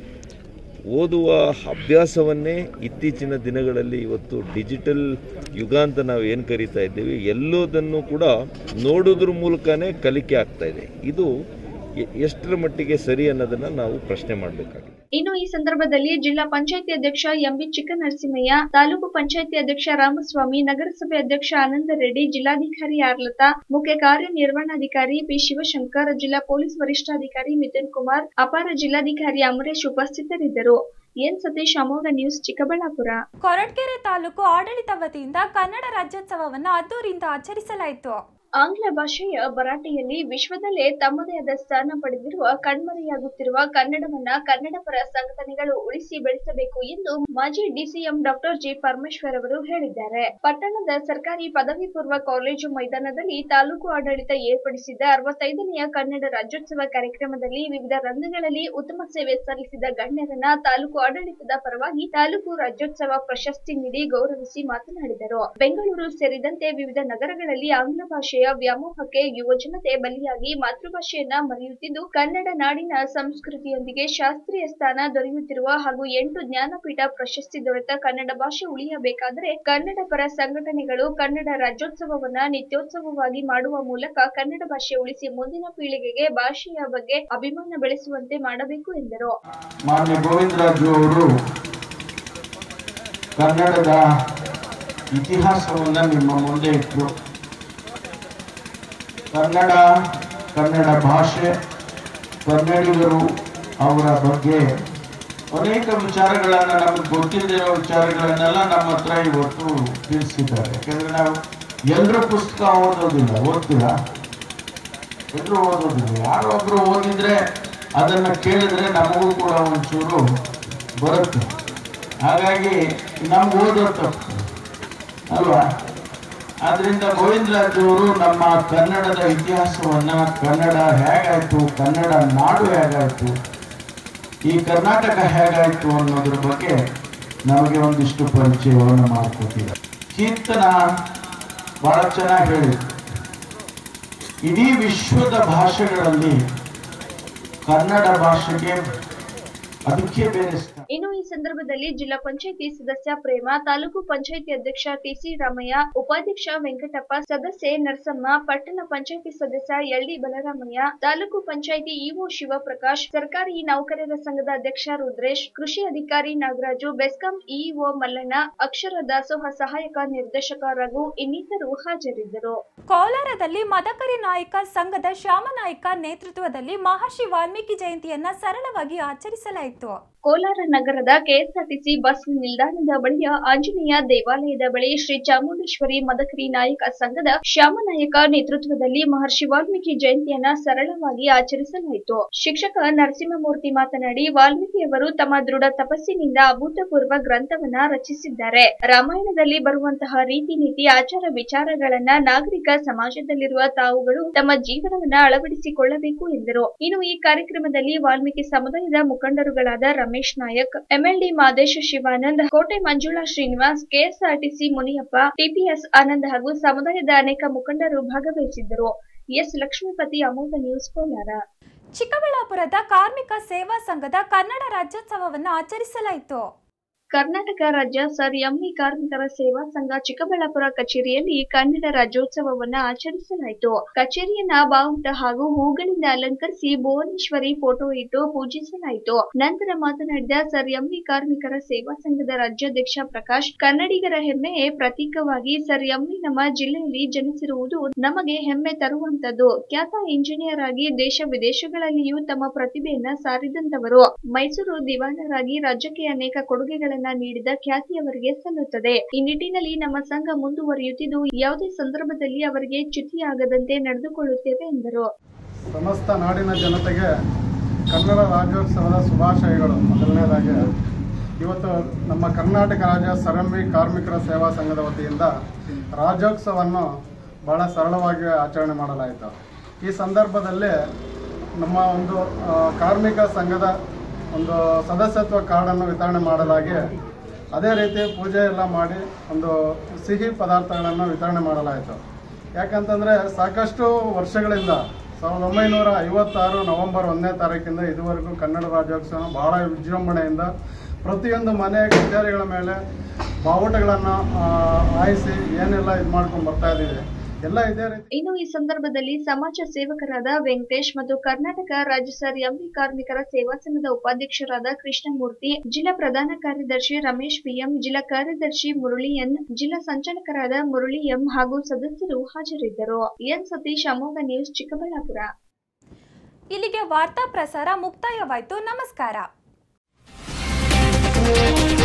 ಓದುವ ಅಭ್ಯಾಸವನ್ನೇ ಇತ್ತೀಚಿನ ದಿನಗಳಲ್ಲಿ ಇವತ್ತು ಡಿಜಿಟಲ್ ಯುಗ ಅಂತ ನಾವು ಏನು ಕರೀತಾ ಇದ್ದೀವಿ ಎಲ್ಲೋದನ್ನು ಕೂಡ ನೋಡೋದ್ರ ಮೂಲಕನೇ ಕಲಿಕೆ ಆಗ್ತಾ ಇದೆ ಇದು ಎ- ಎಷ್ಟರ ಮಟ್ಟಿಗೆ ಸರಿ ಅನ್ನೋದನ್ನು ನಾವು ಪ್ರಶ್ನೆ ಮಾಡಬೇಕಾಗಿದೆ ಇನ್ನು ಈ ಸಂದರ್ಭದಲ್ಲಿ ಜಿಲ್ಲಾ ಪಂಚಾಯತಿ ಅಧ್ಯಕ್ಷ ಎಂಬಿ ಚಿಕ್ಕನರಸಿಂಹಯ್ಯ ತಾಲೂಕು ಪಂಚಾಯತಿ ಅಧ್ಯಕ್ಷ ರಾಮಸ್ವಾಮಿ ನಗರಸಭೆ ಅಧ್ಯಕ್ಷ ಆನಂದ ರೆಡ್ಡಿ ಜಿಲ್ಲಾಧಿಕಾರಿ ಆರ್ಲತಾ ಮುಖ್ಯ ಕಾರ್ಯನಿರ್ವಹಣಾಧಿಕಾರಿ ಪಿ ಶಿವಶಂಕರ್ ಜಿಲ್ಲಾ ಪೊಲೀಸ್ ವರಿಷ್ಠಾಧಿಕಾರಿ ಮಿಥುನ್ ಕುಮಾರ್ ಅಪರ ಜಿಲ್ಲಾಧಿಕಾರಿ ಅಮರೇಶ್ ಉಪಸ್ಥಿತರಿದ್ದರು ಎನ್ ಸತೀಶ್ ಅಮೋಘ ನ್ಯೂಸ್ ಚಿಕ್ಕಬಳ್ಳಾಪುರ ಕೊರಟಗೆರೆ ತಾಲೂಕು ಆಡಳಿತ ವತಿಯಿಂದ ಕನ್ನಡ ರಾಜ್ಯೋತ್ಸವವನ್ನು ಅದ್ದೂರಿಂದ ಆಚರಿಸಲಾಯಿತು ಆಂಗ್ಲ ಭಾಷೆಯ ಭರಾಟೆಯಲ್ಲಿ ವಿಶ್ವದಲ್ಲೇ ತಮ್ಮದೇ ಆದ ಸ್ಥಾನ ಪಡೆದಿರುವ ಕಣ್ಮರೆಯಾಗುತ್ತಿರುವ ಕನ್ನಡವನ್ನ ಕನ್ನಡ ಪರ ಸಂಘಟನೆಗಳು ಉಳಿಸಿ ಬೆಳೆಸಬೇಕು ಎಂದು ಮಾಜಿ ಡಿಸಿಎಂ ಡಾಕ್ಟರ್ ಜಿ ಪರಮೇಶ್ವರ್ ಅವರು ಹೇಳಿದ್ದಾರೆ ಪಟ್ಟಣದ ಸರ್ಕಾರಿ ಪದವಿ ಪೂರ್ವ ಕಾಲೇಜು ಮೈದಾನದಲ್ಲಿ ತಾಲೂಕು ಆಡಳಿತ ಏರ್ಪಡಿಸಿದ್ದ ಅರವತ್ತೈದನೆಯ ಕನ್ನಡ ರಾಜ್ಯೋತ್ಸವ ಕಾರ್ಯಕ್ರಮದಲ್ಲಿ ವಿವಿಧ ರಂಗಗಳಲ್ಲಿ ಉತ್ತಮ ಸೇವೆ ಸಲ್ಲಿಸಿದ ಗಣ್ಯರನ್ನ ತಾಲೂಕು ಆಡಳಿತದ ಪರವಾಗಿ ತಾಲೂಕು ರಾಜ್ಯೋತ್ಸವ ಪ್ರಶಸ್ತಿ ನೀಡಿ ಗೌರವಿಸಿ ಮಾತನಾಡಿದರು ಬೆಂಗಳೂರು ಸೇರಿದಂತೆ ವಿವಿಧ ನಗರಗಳಲ್ಲಿ ಆಂಗ್ಲ ಭಾಷೆಯ ವ್ಯಾಮೋಹಕ್ಕೆ ಯುವಜನತೆ ಬಲಿಯಾಗಿ ಮಾತೃಭಾಷೆಯನ್ನ ಮರೆಯುತ್ತಿದ್ದು ಕನ್ನಡ ನಾಡಿನ ಸಂಸ್ಕೃತಿಯೊಂದಿಗೆ ಶಾಸ್ತ್ರೀಯ ಸ್ಥಾನ ದೊರೆಯುತ್ತಿರುವ ಹಾಗೂ ಎಂಟು ಜ್ಞಾನಪೀಠ ಪ್ರಶಸ್ತಿ ದೊರೆತ ಕನ್ನಡ ಭಾಷೆ ಉಳಿಯಬೇಕಾದರೆ ಕನ್ನಡ ಪರ ಸಂಘಟನೆಗಳು ಕನ್ನಡ ರಾಜ್ಯೋತ್ಸವವನ್ನ ನಿತ್ಯೋತ್ಸವವಾಗಿ ಮಾಡುವ ಮೂಲಕ ಕನ್ನಡ ಭಾಷೆ ಉಳಿಸಿ ಮುಂದಿನ ಪೀಳಿಗೆಗೆ ಭಾಷೆಯ ಬಗ್ಗೆ ಅಭಿಮಾನ ಬೆಳೆಸುವಂತೆ ಮಾಡಬೇಕು ಎಂದರು ಮಾನ್ಯ ಗೋವಿಂದರಾಜು ಅವರು ಕನ್ನಡದ ಇತಿಹಾಸವನ್ನು ನಿಮ್ಮ ಮುಂದೆ ಇಟ್ಟರು ಕನ್ನಡ ಕನ್ನಡ ಭಾಷೆ ಕನ್ನಡಿಗರು ಅವರ ಬಗ್ಗೆ ಅನೇಕ ವಿಚಾರಗಳನ್ನು ನಮಗೆ ಗೊತ್ತಿಲ್ಲದಿರೋ ವಿಚಾರಗಳನ್ನೆಲ್ಲ ನಮ್ಮ ಹತ್ರ ಇವತ್ತು ತಿಳಿಸಿದ್ದಾರೆ ಯಾಕಂದ್ರೆ ನಾವು ಎಲ್ಲರೂ ಪುಸ್ತಕ ಓದೋದಿಲ್ಲ ಓದ್ತೀರಾ ಎಲ್ಲರೂ ಓದೋದಿಲ್ಲ ಯಾರೋ ಒಬ್ರು ಓದಿದ್ರೆ ಅದನ್ನ ಕೇಳಿದ್ರೆ ನಮಗೂ ಕೂಡ ಒಂಚೂರು ಬರುತ್ತೆ ಹಾಗಾಗಿ ನಮ್ಗೆ ಓದೋ ತಪ್ಪು ಅಲ್ವಾ ಆದ್ರಿಂದ ಗೋವಿಂದರಾಜ್ ಅವರು ನಮ್ಮ ಕನ್ನಡದ ಇತಿಹಾಸವನ್ನ ಕನ್ನಡ ಹೇಗಾಯ್ತು ಕನ್ನಡ ನಾಡು ಹೇಗಾಯ್ತು ಈ ಕರ್ನಾಟಕ ಹೇಗಾಯ್ತು ಅನ್ನೋದ್ರ ಬಗ್ಗೆ ನಮಗೆ ಒಂದಿಷ್ಟು ಪರಿಚಯವನ್ನು ಮಾಡಿಕೊಟ್ಟಿದ್ದಾರೆ ಕೀರ್ತನ ಬಹಳ ಚೆನ್ನಾಗಿ ಹೇಳಿದ್ರು ಇಡೀ ವಿಶ್ವದ ಭಾಷೆಗಳಲ್ಲಿ ಕನ್ನಡ ಭಾಷೆಗೆ ಅದಕ್ಕೆ ಬೇರೆ ಸ್ಥಾನ. ಇನ್ನು ಈ ಸಂದರ್ಭದಲ್ಲಿ ಜಿಲ್ಲಾ ಪಂಚಾಯತಿ ಸದಸ್ಯ ಪ್ರೇಮ ತಾಲೂಕು ಪಂಚಾಯತಿ ಅಧ್ಯಕ್ಷ ಟಿಸಿ ರಾಮಯ್ಯ ಉಪಾಧ್ಯಕ್ಷ ವೆಂಕಟಪ್ಪ ಸದಸ್ಯೆ ನರಸಮ್ಮ ಪಟ್ಟಣ ಪಂಚಾಯತಿ ಸದಸ್ಯ ಎಲ್ಡಿ ಬಲರಾಮಯ್ಯ ತಾಲೂಕು ಪಂಚಾಯತಿ ಇಒ ಶಿವಪ್ರಕಾಶ್ ಸರ್ಕಾರಿ ನೌಕರರ ಸಂಘದ ಅಧ್ಯಕ್ಷ ರುದ್ರೇಶ್ ಕೃಷಿ ಅಧಿಕಾರಿ ನಾಗರಾಜು ಬೆಸ್ಕಾಂ ಇಒ ಮಲ್ಲಣ್ಣ ಅಕ್ಷರ ದಾಸೋಹ ಸಹಾಯಕ ನಿರ್ದೇಶಕ ರಘು ಇನ್ನಿತರು ಹಾಜರಿದ್ದರು ಕೋಲಾರದಲ್ಲಿ ಮದಕರಿ ನಾಯಕ ಸಂಘದ ಶ್ಯಾಮನಾಯಕ ನೇತೃತ್ವದಲ್ಲಿ ಮಹರ್ಷಿ ವಾಲ್ಮೀಕಿ ಜಯಂತಿಯನ್ನ ಸರಳವಾಗಿ ಆಚರಿಸಲಾಯಿತು ಕೋಲಾರ ನಗರದ ಕೆಎಸ್ಆರ್ಟಿಸಿ ಬಸ್ ನಿಲ್ದಾಣದ ಬಳಿಯ ಆಂಜನೇಯ ದೇವಾಲಯದ ಬಳಿ ಶ್ರೀ ಚಾಮುಂಡೇಶ್ವರಿ ಮದಕರಿ ನಾಯಕ ಸಂಘದ ಶ್ಯಾಮನಾಯಕ ನೇತೃತ್ವದಲ್ಲಿ ಮಹರ್ಷಿ ವಾಲ್ಮೀಕಿ ಜಯಂತಿಯನ್ನ ಸರಳವಾಗಿ ಆಚರಿಸಲಾಯಿತು ಶಿಕ್ಷಕ ನರಸಿಂಹಮೂರ್ತಿ ಮಾತನಾಡಿ ವಾಲ್ಮೀಕಿಯವರು ತಮ್ಮ ದೃಢ ತಪಸ್ಸಿನಿಂದ ಅಭೂತಪೂರ್ವ ಗ್ರಂಥವನ್ನ ರಚಿಸಿದ್ದಾರೆ ರಾಮಾಯಣದಲ್ಲಿ ಬರುವಂತಹ ರೀತಿ ನೀತಿ ಆಚಾರ ವಿಚಾರಗಳನ್ನ ನಾಗರಿಕ ಸಮಾಜದಲ್ಲಿರುವ ತಾವುಗಳು ತಮ್ಮ ಜೀವನವನ್ನ ಅಳವಡಿಸಿಕೊಳ್ಳಬೇಕು ಎಂದರು ಇನ್ನು ಈ ಕಾರ್ಯಕ್ರಮದಲ್ಲಿ ವಾಲ್ಮೀಕಿ ಸಮುದಾಯದ ಮುಖಂಡರುಗಳಾದ ರಮೇಶ್ ನಾಯಕ್ ಎಂಎಲ್ಡಿ ಮಾದೇಶ ಶಿವಾನಂದ್ ಕೋಟೆ ಮಂಜುಳಾ ಶ್ರೀನಿವಾಸ್ ಕೆಎಸ್ಆರ್ಟಿಸಿ ಮುನಿಯಪ್ಪ ಟಿಪಿಎಸ್ ಆನಂದ್ ಹಾಗೂ ಸಮುದಾಯದ ಅನೇಕ ಮುಖಂಡರು ಭಾಗವಹಿಸಿದ್ದರು ಎಸ್ ಲಕ್ಷ್ಮೀಪತಿ ಅಮೋಘ ನ್ಯೂಸ್ ಕೋಲಾರ ಚಿಕ್ಕಬಳ್ಳಾಪುರದ ಕಾರ್ಮಿಕ ಸೇವಾ ಸಂಘದ ಕನ್ನಡ ರಾಜ್ಯೋತ್ಸವವನ್ನು ಆಚರಿಸಲಾಯಿತು ಕರ್ನಾಟಕ ರಾಜ್ಯ ಸರ್ ಎಂಇ ಕಾರ್ಮಿಕರ ಸೇವಾ ಸಂಘ ಚಿಕ್ಕಬಳ್ಳಾಪುರ ಕಚೇರಿಯಲ್ಲಿ ಕನ್ನಡ ರಾಜ್ಯೋತ್ಸವವನ್ನ ಆಚರಿಸಲಾಯಿತು ಕಚೇರಿಯನ್ನ ಬಾವುಟ ಹಾಗೂ ಹೂಗಳಿಂದ ಅಲಂಕರಿಸಿ ಭುವನೇಶ್ವರಿ ಫೋಟೋ ಇಟ್ಟು ಪೂಜಿಸಲಾಯಿತು ನಂತರ ಮಾತನಾಡಿದ ಸರ್ ಎಂಇ ಕಾರ್ಮಿಕರ ಸೇವಾ ಸಂಘದ ರಾಜ್ಯಾಧ್ಯಕ್ಷ ಪ್ರಕಾಶ್ ಕನ್ನಡಿಗರ ಹೆಮ್ಮೆಯೇ ಪ್ರತೀಕವಾಗಿ ಸರ್ ಎಂಇ ನಮ್ಮ ಜಿಲ್ಲೆಯಲ್ಲಿ ಜನಿಸಿರುವುದು ನಮಗೆ ಹೆಮ್ಮೆ ತರುವಂತದ್ದು ಖ್ಯಾತ ಇಂಜಿನಿಯರ್ ಆಗಿ ದೇಶ ವಿದೇಶಗಳಲ್ಲಿಯೂ ತಮ್ಮ ಪ್ರತಿಭೆಯನ್ನ ಸಾರಿದಂತವರು ಮೈಸೂರು ದಿವಾನರಾಗಿ ರಾಜ್ಯಕ್ಕೆ ಅನೇಕ ಕೊಡುಗೆಗಳನ್ನ ಸೇವೆಗಳನ್ನ ನೀಡಿದ ಖ್ಯಾತಿ ಅವರಿಗೆ ಸಲ್ಲುತ್ತದೆ ಈ ನಿಟ್ಟಿನಲ್ಲಿ ನಮ್ಮ ಸಂಘ ಮುಂದುವರಿಯುತ್ತಿದ್ದು ಯಾವುದೇ ಸಂದರ್ಭದಲ್ಲಿ ಅವರಿಗೆ ಚ್ಯುತಿಯಾಗದಂತೆ ನಡೆದುಕೊಳ್ಳುತ್ತೇವೆ ಎಂದರು ಸಮಸ್ತ ನಾಡಿನ ಜನತೆಗೆ ಕನ್ನಡ ರಾಜ್ಯೋತ್ಸವದ ಶುಭಾಶಯಗಳು ಮೊದಲನೇದಾಗಿ ಇವತ್ತು ನಮ್ಮ ಕರ್ನಾಟಕ ರಾಜ್ಯ ಸರಂಬಿ ಕಾರ್ಮಿಕರ ಸೇವಾ ಸಂಘದ ವತಿಯಿಂದ ರಾಜ್ಯೋತ್ಸವವನ್ನು ಬಹಳ ಸರಳವಾಗಿ ಆಚರಣೆ ಮಾಡಲಾಯಿತು ಈ ಸಂದರ್ಭದಲ್ಲಿ ನಮ್ಮ ಒಂದು ಆ, ಕಾರ್ಮಿಕ ಸಂಘದ ಒಂದು ಸದಸ್ಯತ್ವ ಕಾರ್ಡನ್ನು ವಿತರಣೆ ಮಾಡಲಾಗಿ ಅದೇ ರೀತಿ ಪೂಜೆ ಎಲ್ಲ ಮಾಡಿ ಒಂದು ಸಿಹಿ ಪದಾರ್ಥಗಳನ್ನು ವಿತರಣೆ ಮಾಡಲಾಯಿತು ಯಾಕಂತಂದರೆ ಸಾಕಷ್ಟು ವರ್ಷಗಳಿಂದ ಸಾವಿರದ ಒಂಬೈನೂರ ಐವತ್ತಾರು ನವೆಂಬರ್ ಒಂದನೇ ತಾರೀಕಿಂದ ಇದುವರೆಗೂ ಕನ್ನಡ ರಾಜ್ಯೋತ್ಸವ ಬಹಳ ವಿಜೃಂಭಣೆಯಿಂದ ಪ್ರತಿಯೊಂದು ಮನೆ ಕಚೇರಿಗಳ ಮೇಲೆ ಬಾವುಟಗಳನ್ನು ಹಾಯಿಸಿ ಏನೆಲ್ಲ ಇದು ಮಾಡ್ಕೊಂಡು ಬರ್ತಾ ಇದ್ದೀವಿ ಎಲ್ಲ ಇದೇ ರೀತಿ ಇನ್ನು ಈ ಸಂದರ್ಭದಲ್ಲಿ ಸಮಾಜ ಸೇವಕರಾದ ವೆಂಕಟೇಶ್ ಮತ್ತು ಕರ್ನಾಟಕ ರಾಜ್ಯ ಸರ್ ಎಂವಿ ಕಾರ್ಮಿಕರ ಸೇವಾ ಸಂಘದ ಉಪಾಧ್ಯಕ್ಷರಾದ ಕೃಷ್ಣಮೂರ್ತಿ ಜಿಲ್ಲಾ ಪ್ರಧಾನ ಕಾರ್ಯದರ್ಶಿ ರಮೇಶ್ ಪಿಎಂ ಜಿಲ್ಲಾ ಕಾರ್ಯದರ್ಶಿ ಮುರಳಿ ಎನ್ ಜಿಲ್ಲಾ ಸಂಚಾಲಕರಾದ ಮುರಳಿ ಎಂ ಹಾಗೂ ಸದಸ್ಯರು ಹಾಜರಿದ್ದರು ಎನ್ ಸತೀಶ್ ಅಮೋಘ ನ್ಯೂಸ್ ಚಿಕ್ಕಬಳ್ಳಾಪುರ ಇಲ್ಲಿಗೆ ವಾರ್ತಾ ಪ್ರಸಾರ ಮುಕ್ತಾಯವಾಯಿತು ನಮಸ್ಕಾರ